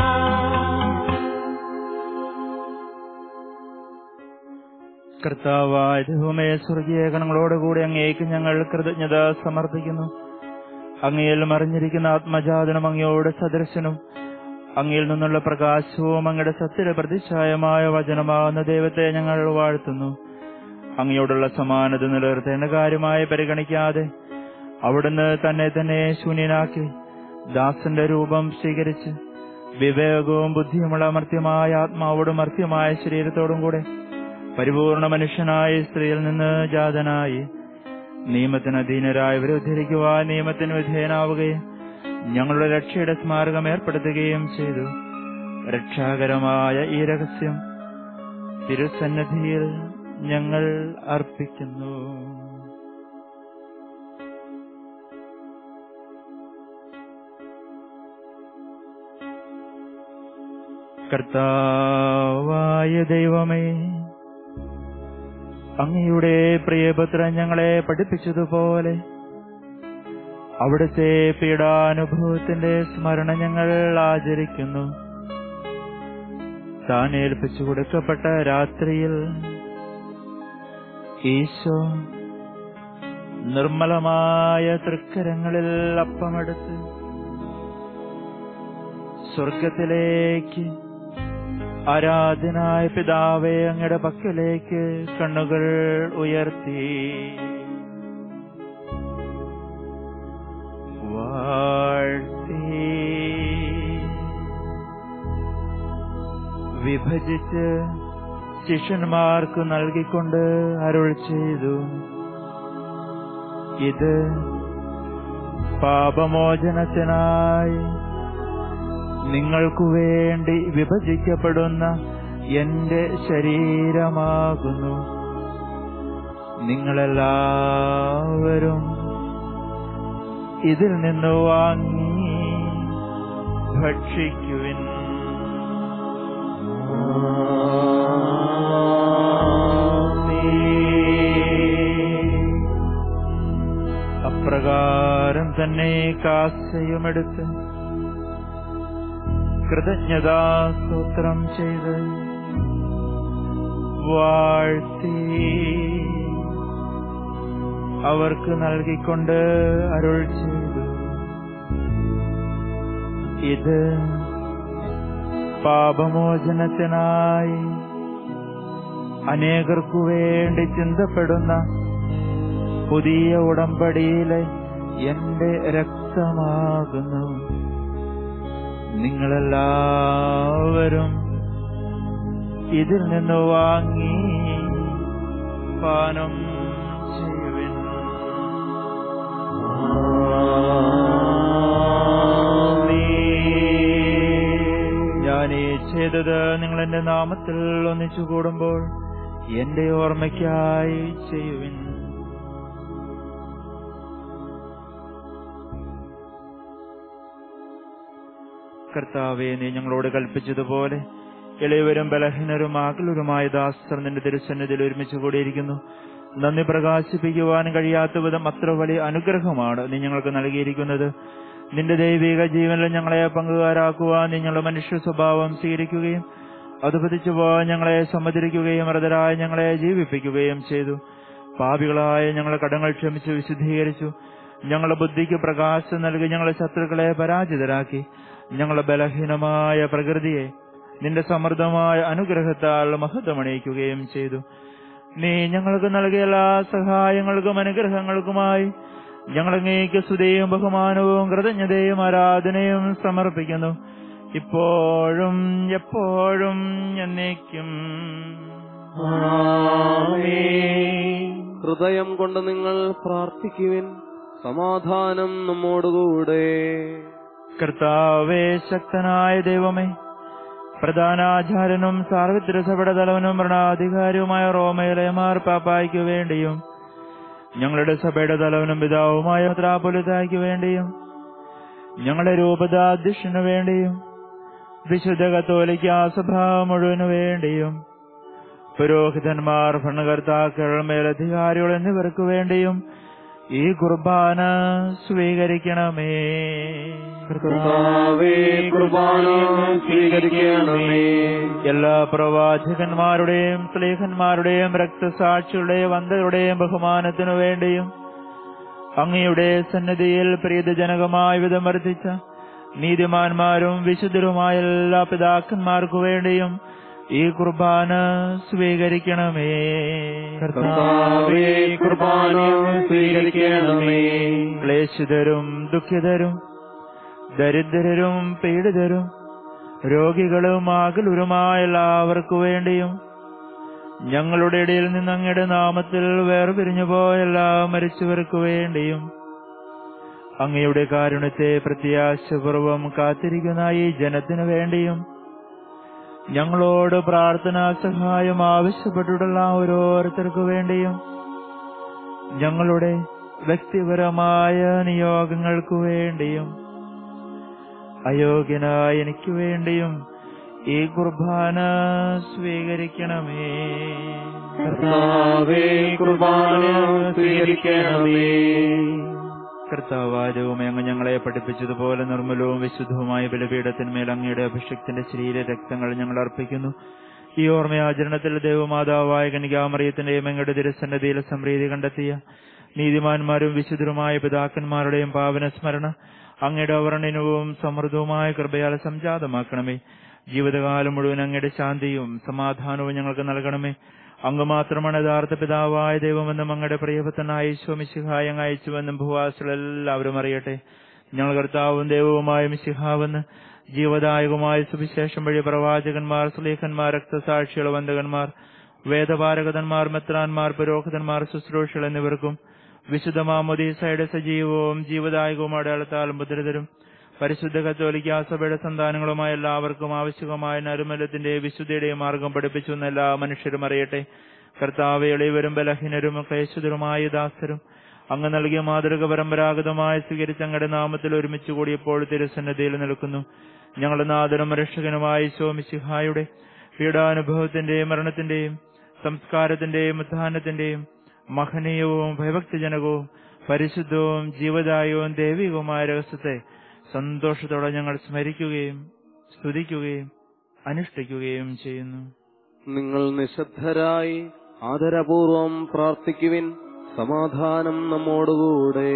കർത്താവായ ദൈവമേ സ്വർഗീയ ഗണങ്ങളോടുകൂടി അങ്ങേക്ക് ഞങ്ങൾ കൃതജ്ഞത സമർപ്പിക്കുന്നു അങ്ങയിൽ മറിഞ്ഞിരിക്കുന്ന ആത്മജാതനും അങ്ങയോട് സദൃശനും അങ്ങയിൽ നിന്നുള്ള പ്രകാശവും അങ്ങയുടെ സത്യയുടെ പ്രതിച്ഛായമായ വചനമാകുന്ന ദൈവത്തെ ഞങ്ങൾ വാഴ്ത്തുന്നു അങ്ങയോടുള്ള സമാനത നിലനിർത്തേണ്ട കാര്യമായി പരിഗണിക്കാതെ അവിടുന്ന് തന്നെ തന്നെ ശൂന്യനാക്കി ദാസന്റെ രൂപം സ്വീകരിച്ച് വിവേകവും ബുദ്ധിയുമുള്ള മർത്യമായ ആത്മാവോടും മർത്യമായ ശരീരത്തോടും കൂടെ പരിപൂർണ മനുഷ്യനായ സ്ത്രീയിൽ നിന്ന് ജാതനായി നിയമത്തിന് അധീനരായവരെ ഉദ്ധരിക്കുവാൻ നിയമത്തിന് വിധേയനാവുകയും ഞങ്ങളുടെ രക്ഷയുടെ സ്മാരകം ഏർപ്പെടുത്തുകയും ചെയ്തു രക്ഷാകരമായ ഈ രഹസ്യം തിരുസന്നിധിയിൽ ഞങ്ങൾ അർപ്പിക്കുന്നു കർത്താവായ ദൈവമേ അങ്ങയുടെ പ്രിയപുത്രൻ ഞങ്ങളെ പഠിപ്പിച്ചതുപോലെ അവിടുത്തെ പീഡാനുഭവത്തിന്റെ സ്മരണ ഞങ്ങൾ ആചരിക്കുന്നു താൻ ഏൽപ്പിച്ചു കൊടുക്കപ്പെട്ട രാത്രിയിൽ ഈശോ നിർമ്മലമായ തൃക്കരങ്ങളിൽ അപ്പമെടുത്ത് സ്വർഗത്തിലേക്ക് ആരാധനായ പിതാവെ അങ്ങയുടെ പക്കലേക്ക് കണ്ണുകൾ ഉയർത്തി വാഴ്ത്തി വിഭജിച്ച് ശിഷ്യന്മാർക്ക് നൽകിക്കൊണ്ട് അരുൾ ചെയ്തു ഇത് പാപമോചനത്തിനായി നിങ്ങൾക്കു വേണ്ടി വിഭജിക്കപ്പെടുന്ന എന്റെ ശരീരമാകുന്നു നിങ്ങളെല്ലാവരും ഇതിൽ നിന്ന് വാങ്ങി ഭക്ഷിക്കുവിൻ അപ്രകാരം തന്നെ കാശയുമെടുത്ത് കൃതജ്ഞതാ സ്തോത്രം ചെയ്ത് വാഴ്ത്തി അവർക്ക് നൽകിക്കൊണ്ട് അരുൾ ചെയ്തു ഇത് പാപമോചനത്തിനായി അനേകർക്കു വേണ്ടി ചിന്തപ്പെടുന്ന പുതിയ ഉടമ്പടിയിലെ എന്റെ രക്തമാകുന്നു നിങ്ങളെല്ലാവരും ഇതിൽ നിന്ന് വാങ്ങി പാനം ചെയ്യുവിൻ ഞാൻ ഈ ചെയ്തത് നിങ്ങൾ എന്റെ നാമത്തിൽ ഒന്നിച്ചു കൂടുമ്പോൾ എന്റെ ഓർമ്മയ്ക്കായി ചെയ്യുവിൻ കർത്താവെ നീ ഞങ്ങളോട് കൽപ്പിച്ചതുപോലെ ഇളയവരും ബലഹീനരും ആകലരുമായ ദാസർ നിന്റെ തിരുസന്നിധിയിൽ ഒരുമിച്ച് കൂടിയിരിക്കുന്നു നന്ദി പ്രകാശിപ്പിക്കുവാൻ കഴിയാത്ത വിധം അത്ര വലിയ അനുഗ്രഹമാണ് നീ ഞങ്ങൾക്ക് നൽകിയിരിക്കുന്നത് നിന്റെ ദൈവിക ജീവനിൽ ഞങ്ങളെ പങ്കുകാരാക്കുവാൻ നീ ഞങ്ങളുടെ മനുഷ്യ സ്വഭാവം സ്വീകരിക്കുകയും അത് പതിച്ചു പോകാൻ ഞങ്ങളെ സമ്മതിരിക്കുകയും മൃതരായ ഞങ്ങളെ ജീവിപ്പിക്കുകയും ചെയ്തു പാപികളായ ഞങ്ങളെ കടങ്ങൾ ക്ഷമിച്ച് വിശുദ്ധീകരിച്ചു ഞങ്ങളുടെ ബുദ്ധിക്ക് പ്രകാശം നൽകി ഞങ്ങളെ ശത്രുക്കളെ പരാജിതരാക്കി ഞങ്ങളുടെ ബലഹീനമായ പ്രകൃതിയെ നിന്റെ സമൃദ്ധമായ അനുഗ്രഹത്താൽ മഹത്വമണിയിക്കുകയും ചെയ്തു നീ ഞങ്ങൾക്ക് നൽകിയ എല്ലാ സഹായങ്ങൾക്കും അനുഗ്രഹങ്ങൾക്കുമായി ഞങ്ങളങ്ങേക്ക് സ്തുതിയും ബഹുമാനവും കൃതജ്ഞതയും ആരാധനയും സമർപ്പിക്കുന്നു ഇപ്പോഴും എപ്പോഴും എന്നേക്കും ഹൃദയം കൊണ്ട് നിങ്ങൾ പ്രാർത്ഥിക്കുവിൻ സമാധാനം നമ്മോടുകൂടെ കർത്താവേ ശക്തനായ ദൈവമേ പ്രധാനാചാര്യനും സാർവത്രിക സഭയുടെ തലവനും ഭരണാധികാരിയുമായ റോമയിലെ മാർപ്പാപ്പായ്ക്കു വേണ്ടിയും ഞങ്ങളുടെ സഭയുടെ തലവനും പിതാവുമായ ത്രാപുലിതായ്ക്കു വേണ്ടിയും ഞങ്ങളുടെ രൂപതാധ്യക്ഷനു വേണ്ടിയും വിശുദ്ധ കത്തോലിക്ക സഭ മുഴുവനു വേണ്ടിയും പുരോഹിതന്മാർ ഭരണകർത്താക്കൾ മേലധികാരികൾ എന്നിവർക്കു വേണ്ടിയും ഈ കുർബാന സ്വീകരിക്കണമേ കർത്താവേ കുർബാന സ്വീകരിക്കണമേ എല്ലാ പ്രവാചകന്മാരുടെയും സ്ലേഹന്മാരുടെയും രക്തസാക്ഷികളുടെയും വന്ധകളുടെയും ബഹുമാനത്തിനു വേണ്ടിയും അങ്ങയുടെ സന്നിധിയിൽ പ്രീതജനകമായ വിധം വർദ്ധിച്ച നീതിമാന്മാരും വിശുദ്ധരുമായ എല്ലാ പിതാക്കന്മാർക്കു വേണ്ടിയും ഈ കുർബാന സ്വീകരിക്കണമേ കർത്താവേ കുർബാന സ്വീകരിക്കണമേ ക്ലേശിതരും ദുഃഖിതരും ദരിദ്രരും പീഡിതരും രോഗികളും ആകുലരുമായ എല്ലാവർക്കു വേണ്ടിയും ഞങ്ങളുടെ ഇടയിൽ നിന്ന് അങ്ങയുടെ നാമത്തിൽ വേർപിരിഞ്ഞു പോയ എല്ലാ മരിച്ചവർക്കു വേണ്ടിയും അങ്ങയുടെ കാരുണ്യത്തെ പ്രത്യാശപൂർവം കാത്തിരിക്കുന്ന ഈ ജനത്തിനു വേണ്ടിയും ഞങ്ങളോട് പ്രാർത്ഥനാ സഹായം ആവശ്യപ്പെട്ടിട്ടുള്ള ഓരോരുത്തർക്കു വേണ്ടിയും ഞങ്ങളുടെ വ്യക്തിപരമായ നിയോഗങ്ങൾക്കു വേണ്ടിയും അയോഗ്യനായ എനിക്ക് വേണ്ടിയും ഈ കുർബാന സ്വീകരിക്കണമേ കർത്താവേ കുർബാന സ്വീകരിക്കണമേ കർത്താവാരവും അങ്ങ് ഞങ്ങളെ പഠിപ്പിച്ചതുപോലെ നിർമ്മലവും വിശുദ്ധവുമായ ബലിപീഠത്തിന്മേൽ അങ്ങയുടെ അഭിഷേകത്തിന്റെ ശരീര രക്തങ്ങൾ ഞങ്ങൾ അർപ്പിക്കുന്നു ഈ ഓർമ്മയാചരണത്തിൽ ദേവമാതാവായ കനികാമറിയത്തിന്റെയും അങ്ങയുടെ തിരുസന്നതിയിൽ സംപ്രീതി കണ്ടെത്തിയ നീതിമാന്മാരും വിശുദ്ധരുമായ പിതാക്കന്മാരുടെയും പാവന സ്മരണ അങ്ങയുടെ അവർണ്ണനവും സമൃദ്ധവുമായ കൃപയാൽ സംജാതമാക്കണമേ ജീവിതകാലം മുഴുവൻ അങ്ങയുടെ ശാന്തിയും സമാധാനവും ഞങ്ങൾക്ക് നൽകണമേ അങ്ങ് മാത്രമാണ് യഥാർത്ഥ പിതാവായ ദൈവമെന്നും അങ്ങയുടെ പ്രിയപത്തനായ ഈശോ മിശിഹായ അങ്ങ് അയച്ചുവെന്നും ഭൂവാസികളെല്ലാവരും അറിയട്ടെ ഞങ്ങൾ കർത്താവും ദൈവവുമായ മിശിഹാവെന്ന് ജീവദായകമായ സുവിശേഷം വഴി പ്രവാചകന്മാർ സുലേഖന്മാർ രക്തസാക്ഷികൾ വന്ദകന്മാർ വേദപാരകന്മാർ മെത്രാന്മാർ പുരോഹിതന്മാർ ശുശ്രൂഷകൾ എന്നിവർക്കും വിശുദ്ധ മാമോദീസയുടെ സജീവവും ജീവദായകവും അടയാളത്താൽ മുദ്രിതരും പരിശുദ്ധ കത്തോലിക്ക സഭയുടെ സന്താനങ്ങളുമായ എല്ലാവർക്കും ആവശ്യമായ നരുമലത്തിന്റെ വിശുദ്ധിയുടെ മാർഗം പഠിപ്പിച്ചു എന്ന് എല്ലാ മനുഷ്യരും അറിയട്ടെ കർത്താവ് എളിയവരും ബലഹീനരും ക്ലേശിതരുമായ ദാസരും അങ്ങ് നൽകിയ മാതൃക പരമ്പരാഗതമായി സ്വീകരിച്ച അങ്ങയുടെ നാമത്തിൽ ഒരുമിച്ച് കൂടിയപ്പോൾ തിരുസന്നതിയിൽ നിൽക്കുന്നു ഞങ്ങളുടെ നാഥനും രക്ഷകനുമായ ശോമിശിഹായുടെ പീഡാനുഭവത്തിന്റെയും മരണത്തിന്റെയും സംസ്കാരത്തിന്റെയും ഉത്ഥാനത്തിന്റെയും മഹനീയവും ഭയഭക്തിജനകവും പരിശുദ്ധവും ജീവദായകവും ദൈവികവുമായ രഹസ്യത്തെ സന്തോഷത്തോടെ ഞങ്ങൾ സ്മരിക്കുകയും സ്തുതിക്കുകയും അനുഷ്ഠിക്കുകയും ചെയ്യുന്നു നിങ്ങൾ നിശബ്ദരായി ആദരപൂർവം പ്രാർത്ഥിക്കുവിൻ സമാധാനം നമ്മോടുകൂടെ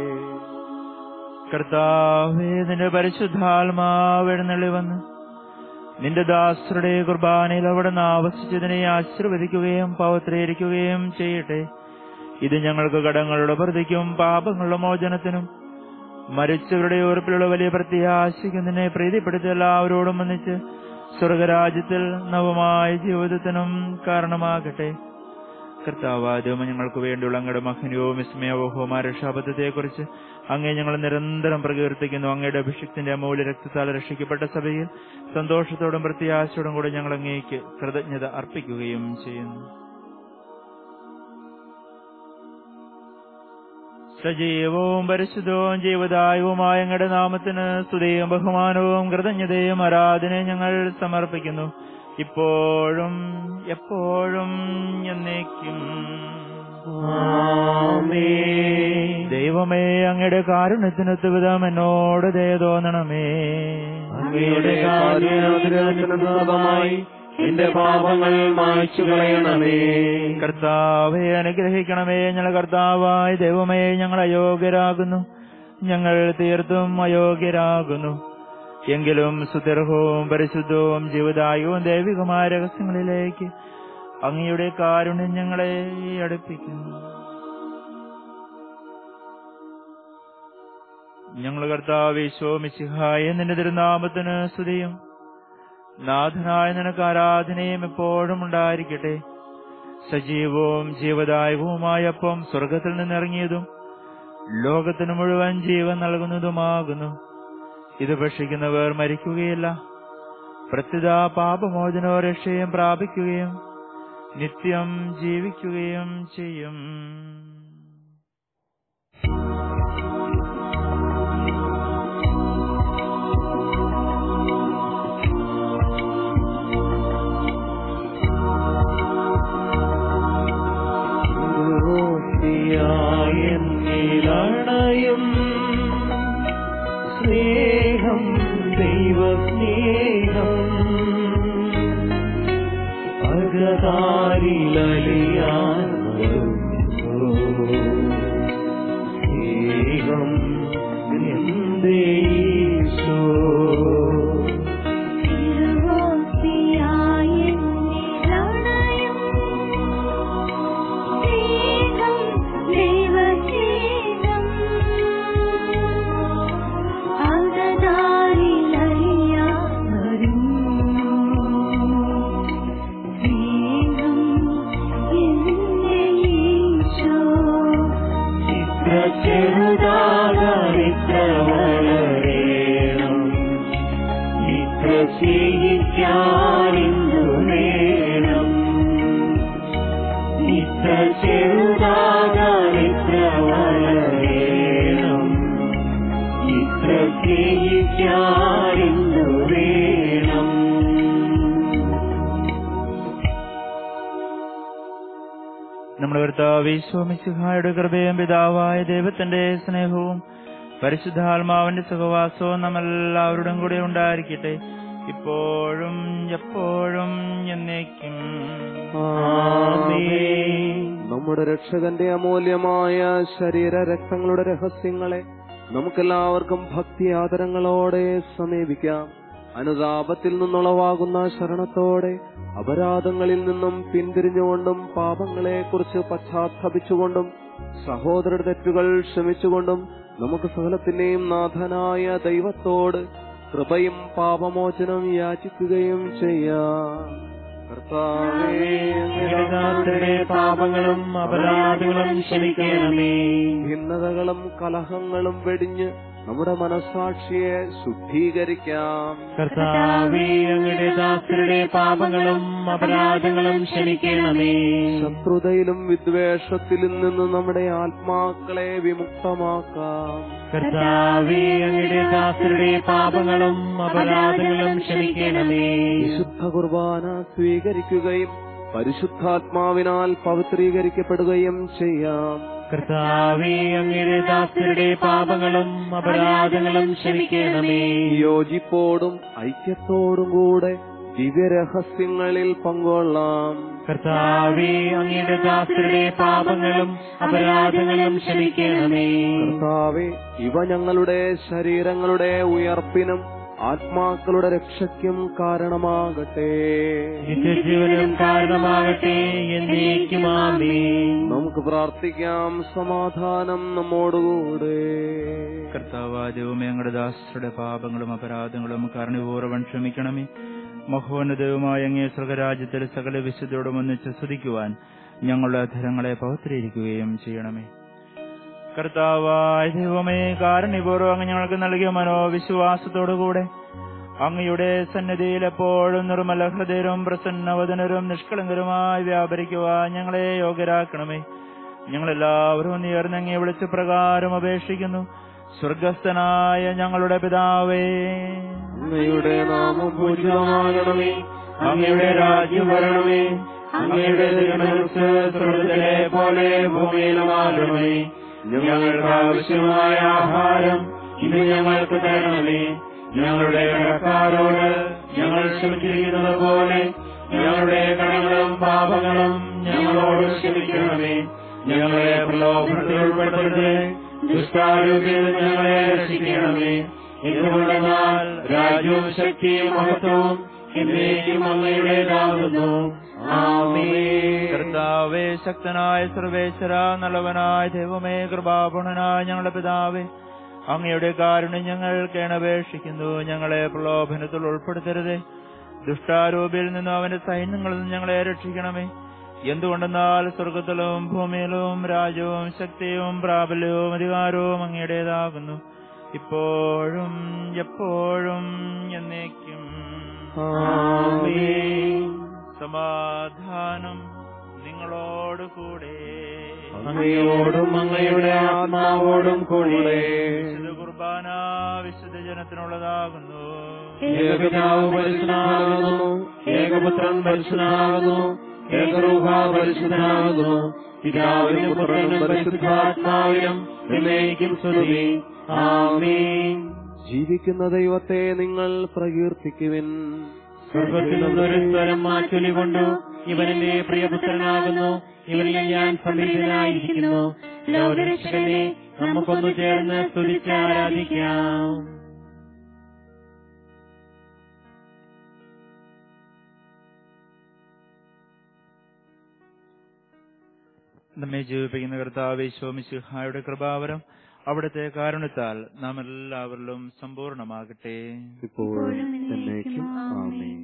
കർത്താവേ നിന്റെ പരിശുദ്ധാത്മാവ് എഴുന്നള്ളി വന്ന് നിന്റെ ദാസരുടെ കുർബാനയിൽ അവിടെ നിന്ന് ആവസിച്ചതിനെ ആശീർവദിക്കുകയും പവിത്രീകരിക്കുകയും ചെയ്യട്ടെ ഇത് ഞങ്ങൾക്ക് കടങ്ങളുടെ പ്രതിക്കും പാപങ്ങളുടെ മോചനത്തിനും മരിച്ചവരുടെ ഉറപ്പിലുള്ള വലിയ പ്രത്യാശയ്ക്കും നിന്നെ പ്രീതിപ്പെടുത്തി എല്ലാവരോടും ഒന്നിച്ച് സ്വർഗരാജ്യത്തിൽ നവമായ ജീവിതത്തിനും കാരണമാകട്ടെ കർത്താവാദ്യവും ഞങ്ങൾക്ക് വേണ്ടിയുള്ള അങ്ങയുടെ മഹനീയവും വിസ്മയവും രക്ഷാബദ്ധത്തെക്കുറിച്ച് അങ്ങേ ഞങ്ങൾ നിരന്തരം പ്രകീർത്തിക്കുന്നു അങ്ങയുടെ അഭിഷേകത്തിന്റെ അമൂല്യ രക്തത്താൽ രക്ഷിക്കപ്പെട്ട സഭയിൽ സന്തോഷത്തോടും പ്രത്യാശയോടും കൂടെ ഞങ്ങൾ അങ്ങേക്ക് കൃതജ്ഞത അർപ്പിക്കുകയും ചെയ്യുന്നു സജീവവും പരിശുദ്ധവും ജീവദായകവുമായ അങ്ങയുടെ നാമത്തിന് സ്തുതിയും ബഹുമാനവും കൃതജ്ഞതയും ആരാധനയും ഞങ്ങൾ സമർപ്പിക്കുന്നു ഇപ്പോഴും എപ്പോഴും എന്നേക്കും ദൈവമേ അങ്ങയുടെ കാരുണ്യത്തിനൊത്തു വിധം എന്നോട് ദയ തോന്നണമേ അങ്ങയുടെ കാരുണ്യത്തിനുസൃതമായി എന്റെ പാപങ്ങൾ മായ്ച്ചു കളയണമേ കർത്താവെ അനുഗ്രഹിക്കണമേ ഞങ്ങൾ കർത്താവായ ദൈവമേ ഞങ്ങൾ അയോഗ്യരാകുന്നു ഞങ്ങൾ തീർത്തും അയോഗ്യരാകുന്നു എങ്കിലും സുദീർഘവും പരിശുദ്ധവും ജീവദായകവും ദൈവികമായ രഹസ്യങ്ങളിലേക്ക് അങ്ങയുടെ കാരുണ്യം ഞങ്ങളെ അടുപ്പിക്കുന്നു ഞങ്ങൾ കർത്താവ് ശോമിശിഹായ നിന്റെ തിരുനാമത്തിന് സ്തുതിയും നാഥനായ നിനക്ക് ആരാധനയും എപ്പോഴും ഉണ്ടായിരിക്കട്ടെ സജീവവും ജീവദായകവുമായ അപ്പം സ്വർഗത്തിൽ നിന്നിറങ്ങിയതും ലോകത്തിന് മുഴുവൻ ജീവൻ നൽകുന്നതുമാകുന്നു ഇത് ഭക്ഷിക്കുന്നവർ മരിക്കുകയില്ല പ്രത്യുത പാപമോചനോ രക്ഷയും പ്രാപിക്കുകയും നിത്യം ജീവിക്കുകയും ചെയ്യും ണയും സ്നേഹം ദൈവസ്നേഹം അകതാരിലലിയാൻ വരുന്നു. സ്നേഹം എന്റെ ഈശോ തിരുവോസ്തിയായി നിലണയും സ്നേഹം ദൈവസ്നേഹം അകതാരിലറിയാൻ വരുന്നു. സ്നേഹം എന്റെ ഈശോ ഇത്ര ചെറുതാകാൻ ഇത്ര വളരേണം ഇത്ര സ്നേഹിക്കാൻ ഇന്നു വേണം ഇത്ര ചെറുതാകാൻ ഇത്ര വളരേണം ഇത്ര സ്നേഹിക്കാൻ ഇന്നു വേണം നമ്മുടെ കർത്താവ് ഈശോമിശിഹായുടെ കൃപയും പിതാവായ ദൈവത്തിന്റെ സ്നേഹവും പരിശുദ്ധാത്മാവിന്റെ സുഖവാസവും നമ്മളെല്ലാവരുടെയും കൂടെ ഉണ്ടായിരിക്കട്ടെ ഇപ്പോഴും എപ്പോഴും എന്നേക്കും ആമേൻ നമ്മുടെ രക്ഷകന്റെ അമൂല്യമായ ശരീര രക്തങ്ങളുടെ രഹസ്യങ്ങളെ നമുക്കെല്ലാവർക്കും ഭക്തി ആദരങ്ങളോടെ സമീപിക്കാം അനുതാപത്തിൽ നിന്നുളവാകുന്ന ശരണത്തോടെ അപരാധങ്ങളിൽ നിന്നും പിന്തിരിഞ്ഞുകൊണ്ടും പാപങ്ങളെ കുറിച്ച് പശ്ചാത്തപിച്ചുകൊണ്ടും സഹോദരരുടെ തെറ്റുകൾ ക്ഷമിച്ചുകൊണ്ടും നമുക്ക് സകലത്തിന്റെയും നാഥനായ ദൈവത്തോട് കൃപയും പാപമോചനം യാചിക്കുകയും ചെയ്യാം കർത്താവേ അങ്ങയുടെ ഞങ്ങളുടെ പാപങ്ങളും അപരാധങ്ങളും ക്ഷമിക്കണമേ ഭിന്നതകളും കലഹങ്ങളും വെടിഞ്ഞ് നമ്മുടെ മനസാക്ഷിയെ ശുദ്ധീകരിക്കാം കർത്താവേ അങ്ങയുടെ ദാസരുടെ പാപങ്ങളും അപരാധങ്ങളും ക്ഷമിക്കണമേ ശത്രുതയിലും വിദ്വേഷത്തിലും നിന്ന് നമ്മുടെ ആത്മാക്കളെ വിമുക്തമാക്കാം കർത്താവേ അങ്ങയുടെ ദാസരുടെ പാപങ്ങളും അപരാധങ്ങളും ക്ഷമിക്കണമേ വിശുദ്ധ കുർബാന സ്വീകരിക്കുകയും പരിശുദ്ധാത്മാവിനാൽ പവിത്രീകരിക്കപ്പെടുകയും ചെയ്യാം കർത്താവേ അങ്ങയുടെ ദാസരുടെ പാപങ്ങളും അപരാധങ്ങളും ക്ഷമിക്കണമേ യോജിപ്പോടും ഐക്യത്തോടും കൂടെ ദിവ്യരഹസ്യങ്ങളിൽ പങ്കൊള്ളാം കർത്താവേ അങ്ങയുടെ ദാസരുടെ പാപങ്ങളും അപരാധങ്ങളും ക്ഷമിക്കണമേ കർത്താവെ ഇവ ഞങ്ങളുടെ ശരീരങ്ങളുടെ ഉയർപ്പിനും ആത്മാക്കളുടെ രക്ഷയ്ക്കും കാരണമാകട്ടെ നിത്യജീവനും കാരണമാകട്ടെ എന്നേക്കും ആമേൻ നമുക്ക് പ്രാർത്ഥിക്കാം സമാധാനം നമ്മോടുകൂടെ കർത്താവായ ദൈവമേ ഞങ്ങളുടെ ദാസരുടെ പാപങ്ങളും അപരാധങ്ങളും കാരണപൂർവ്വം ക്ഷമിക്കണമേ മഹോന്നതവുമായ അങ്ങേ സ്വർഗരാജ്യത്തിൽ സകല വിശുദ്ധയോടും ഒന്നിച്ച് സ്തുതിക്കുവാൻ ഞങ്ങളുടെ അധരങ്ങളെ പവിത്രീകരിക്കുകയും ചെയ്യണമേ കർത്താവായ ദൈവമേ കാരുണ്യപൂർവ്വം അങ്ങ് ഞങ്ങൾക്ക് നൽകിയ മനോവിശ്വാസത്തോടുകൂടെ അങ്ങയുടെ സന്നിധിയിൽ എപ്പോഴും നിർമ്മല ഹൃദയരും പ്രസന്നവദനരും നിഷ്കളങ്കരുമായി വ്യാപരിക്കുവാൻ ഞങ്ങളെ യോഗ്യരാക്കണമേ ഞങ്ങളെല്ലാവരും ഉയർന്ന് അങ്ങേ വിളിച്ച പ്രകാരം അപേക്ഷിക്കുന്നു സ്വർഗസ്ഥനായ ഞങ്ങളുടെ പിതാവേ അങ്ങയുടെ നാമം പൂജിതമാകണമേ അങ്ങയുടെ രാജ്യം വരണമേ അങ്ങയുടെ തിരുമനസ് സ്വർഗത്തിലെ പോലെ ഭൂമിയിലുമാകണമേ ഞങ്ങൾക്ക് ആവശ്യമായ ആഹാരം ഇത് ഞങ്ങൾക്ക് തരണമേ ഞങ്ങളുടെ കടക്കാരോട് ഞങ്ങൾ ക്ഷമിച്ചിരിക്കുന്നത് പോലെ ഞങ്ങളുടെ കടങ്ങളും പാപങ്ങളും ഞങ്ങളോട് ക്ഷമിക്കണമേ ഞങ്ങളെ പ്രലോഭനത്തിൽ ഉൾപ്പെടുത്തരുത് ദുഷ്ടാരൂപിൽ ഞങ്ങളെ രക്ഷിക്കണമേ എന്തുകൊണ്ടെന്നാൽ രാജ്യവും ശക്തിയും മഹത്വവും എന്നേക്കും അങ്ങയുടേതാകുന്നു ആമേൻ കർത്താവേ ശക്തനായ സർവേശ്വര നല്ലവനായ ദൈവമേ കൃപാപൂർണനായ ഞങ്ങളുടെ പിതാവേ അങ്ങയുടെ കാരുണ്യം ഞങ്ങൾ കേണപേക്ഷിക്കുന്നു ഞങ്ങളെ പ്രലോഭനത്തിൽ ഉൾപ്പെടുത്തരുതേ ദുഷ്ടാരൂപിയിൽ നിന്നും അവന്റെ സൈന്യങ്ങളിൽ നിന്നും ഞങ്ങളെ രക്ഷിക്കണമേ എന്തുകൊണ്ടെന്നാൽ സ്വർഗത്തിലും ഭൂമിയിലും രാജ്യവും ശക്തിയും പ്രാബല്യവും അധികാരവും അങ്ങയുടേതാകുന്നു ഇപ്പോഴും എപ്പോഴും എന്നേക്കും ആമേൻ സമാധാനം നിങ്ങളോട് കൂടെ അങ്ങയോടും അങ്ങയുടെ ആത്മാവോടും കൂടെ വിശുദ്ധ കുർബാന വിശുദ്ധ ജനത്തിനുള്ളതാകുന്നു ഏകപിതാവ് പരിശുദ്ധനാകുന്നു ഏകപുത്രൻ പരിശുദ്ധനാകുന്നു ഏകരൂഹ പരിശുദ്ധനാകുന്നു പിതാവിനും പുത്രനും പരിശുദ്ധാത്മാവിനും എന്നേക്കും സ്തുതി ആമേൻ ജീവിക്കുന്ന ദൈവത്തെ നിങ്ങൾ പ്രകീർത്തിക്കുവിൻ സ്വർഗത്തിൽ നിന്നൊരു സ്വരം മാറ്റൊലി കൊണ്ടു ഇവനെന്റെ പ്രിയപുത്രനാകുന്നു ഇവനിൽ ഞാൻ സമീപനായിരിക്കുന്നു ലോകരക്ഷകനെ നമുക്കൊന്നു ചേർന്ന് സ്തുതിച്ച് ആരാധിക്കാം നമ്മെ ജീവിപ്പിക്കുന്ന കർത്താവ് ശോമിശിഹായുടെ കൃപാവരം അവിടുത്തെ കാരണത്താൽ നാം എല്ലാവരിലും സമ്പൂർണമാകട്ടെ ഇപ്പോഴും എന്നേക്കും ആമേൻ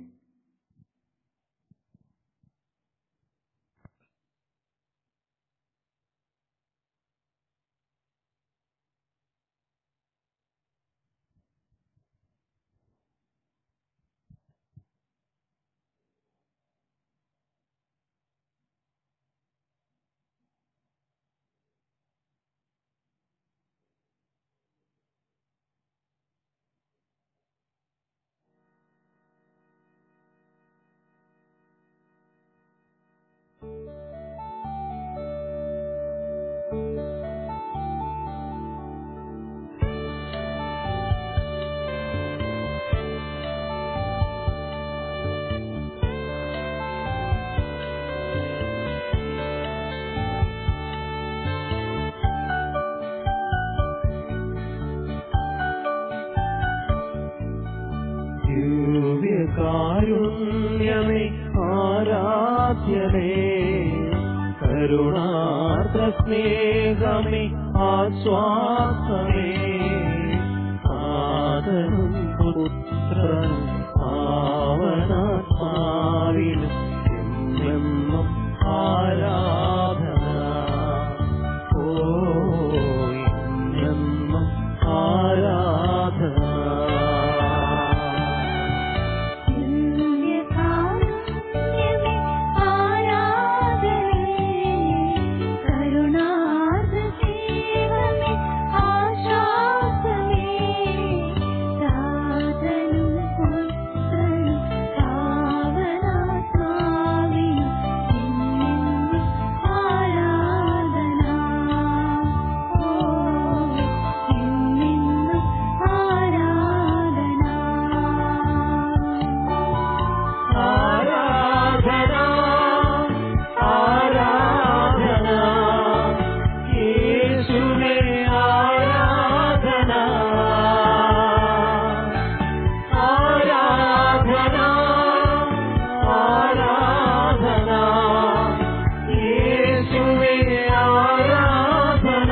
ദിവ്യകാരുണ്യമേ ആരാധ്യമേ കരുണാർദ്ര സ്നേഹമേ ആശ്വാസമേ ആദരും പുത്രനും പാവനാത്മാവിനും എന്നെന്നും ആരാധന ഓ എന്നെന്നും ആരാധന ദിവ്യകാരുണ്യമേ ആരാധനേ കരുണാർദ്രസേവമേ ആശ്വാസമേ സാധനം പുത്രനും പാവനാത്മാവിനും എന്നെന്നും ആരാധന ഓ എന്നെന്നും ആരാധന ആരാധന ആരാധന യേശുവേ ആരാധന ആരാധന ആരാധന യേശുവേ ആരാധന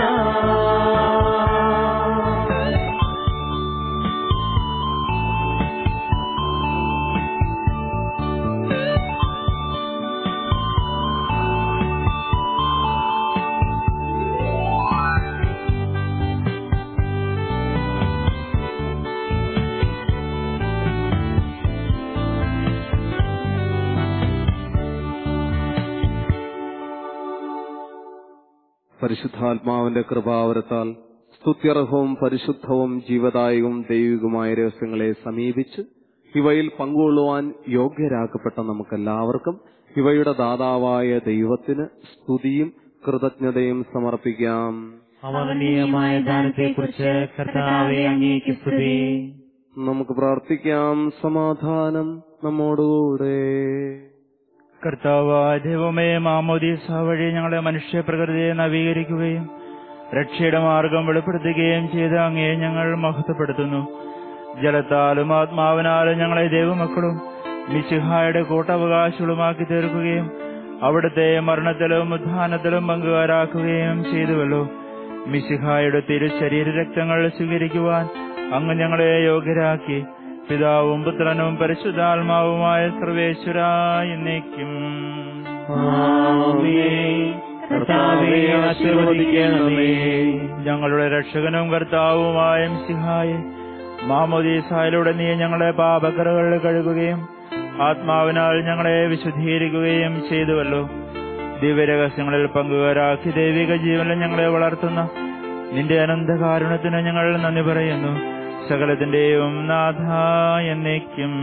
പരിശുദ്ധാത്മാവിന്റെ കൃപാവരത്താൽ സ്തുത്യർഹവും പരിശുദ്ധവും ജീവദായകവും ദൈവികവുമായ രഹസ്യങ്ങളെ സമീപിച്ച് ഇവയിൽ പങ്കുകൊള്ളുവാൻ യോഗ്യരാക്കപ്പെട്ട നമുക്കെല്ലാവർക്കും ഇവയുടെ ദാതാവായ ദൈവത്തിന് സ്തുതിയും കൃതജ്ഞതയും സമർപ്പിക്കാം അമരണീയമായ ദാനത്തെക്കുറിച്ച് കർത്താവെ അങ്ങേക്ക് സ്തുതി നമുക്ക് പ്രാർത്ഥിക്കാം സമാധാനം നമ്മോടുകൂടെ കർത്താവായ ദൈവമേ മാമോദീസ വഴി ഞങ്ങളെ മനുഷ്യ പ്രകൃതിയെ നവീകരിക്കുകയും രക്ഷയുടെ മാർഗം വെളിപ്പെടുത്തുകയും ചെയ്ത് അങ്ങേ ഞങ്ങൾ മഹത്വപ്പെടുത്തുന്നു ജലത്താലും ആത്മാവിനാലും ഞങ്ങളെ ദൈവമക്കളും മിശിഹായുടെ കൂട്ടവകാശികളുമാക്കി തീർക്കുകയും അവിടുത്തെ മരണത്തിലും ഉത്ഥാനത്തിലും പങ്കുകാരാക്കുകയും ചെയ്തുവല്ലോ മിശിഹായുടെ തിരു ശരീര രക്തങ്ങൾ സ്വീകരിക്കുവാൻ അങ്ങ് ഞങ്ങളെ യോഗ്യരാക്കി പിതാവും പുത്രനും പരിശുദ്ധാത്മാവുമായ സർവേശ്വര എന്നേക്കും ആമേൻ കർത്താവെ ആശീർവദിക്കണമേ ഞങ്ങളുടെ രക്ഷകനും കർത്താവുമായ സിഹായെ മാമോദീസായിലൂടെ നീ ഞങ്ങളെ പാപക്കറകൾ കഴുകുകയും ആത്മാവിനാൽ ഞങ്ങളെ വിശുദ്ധീകരിക്കുകയും ചെയ്തുവല്ലോ ദിവ്യരഹസ്യങ്ങളിൽ പങ്കുകാരാക്കി ദൈവിക ജീവനിൽ ഞങ്ങളെ വളർത്തുന്ന നിന്റെ അനന്തകാരുണ്യത്തിന് ഞങ്ങൾ നന്ദി പറയുന്നു സകലത്തിന്റെയും നാഥ എന്നേക്കും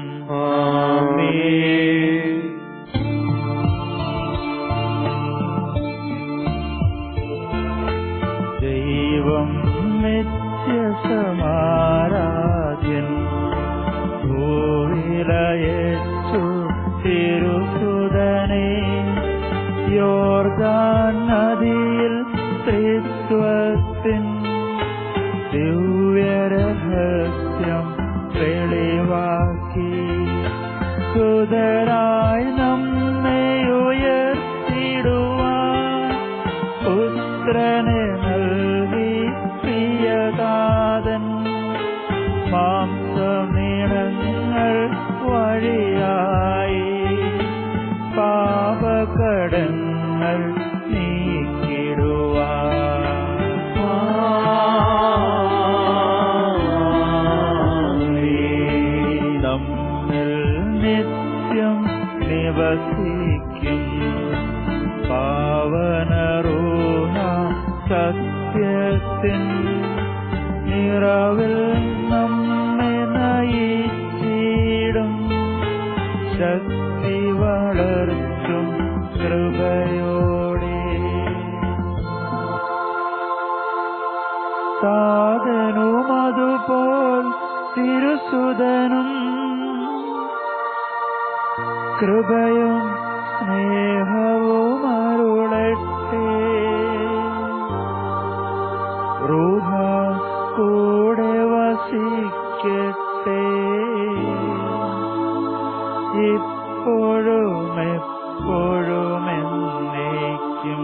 ആമേൻ ദൈവം നിത്യസമാരാധ്യൻ ഭൂവിലയച്ചു തിരുസുതനെ യോർദാൻ നദിയിൽ ത്രിത്വത്തിൻ ദിവ്യരഹസ്യം വെളിവാക്കി സുതരായി നമ്മെ ഉയർത്തിടുവാൻ പുത്രനെ നൽകി പ്രിയകാതൻ മാംസമീണങ്ങൾ വഴിയായി പാപകടങ്ങൾ നീക്കിടുവാൻ നമ്മിൽ നിത്യം നിവസിക്കും പാവനറൂഹ സത്യത്തിൻ നിറവിൽ നമ്മെ നയിച്ചിടും ശക്തി വളർത്തും കൃപയോടെ സാധനും അതുപോൽ തിരുസുതനും കൃപയും സ്നേഹവും അരുളട്ടെ റൂഹ കൂടെ വസിക്കട്ടെ ഇപ്പോഴും എപ്പോഴും എന്നേക്കും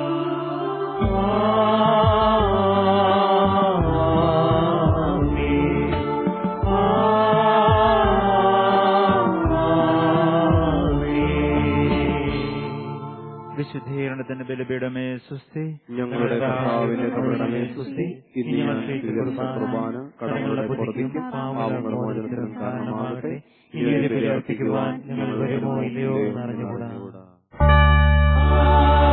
വിശുദ്ധീകരണത്തിന്റെ ബലിപീഠമേ സുസ്ഥി ഞങ്ങളുടെ കർത്താവിന്റെ കപടമേ സുസ്തി ഇന്ന് ഞാൻ സ്വീകരിച്ച കുർബാന കടങ്ങളുടെ പുറത്തേക്കും പാവങ്ങളുടെ മോചനത്തിനും കാരണമാകട്ടെ ഇനി ഒരു ബലി അർപ്പിക്കുവാൻ ഞങ്ങൾ വരുമോ ഇല്ലയോ എന്നറിഞ്ഞുകൂടാ ആ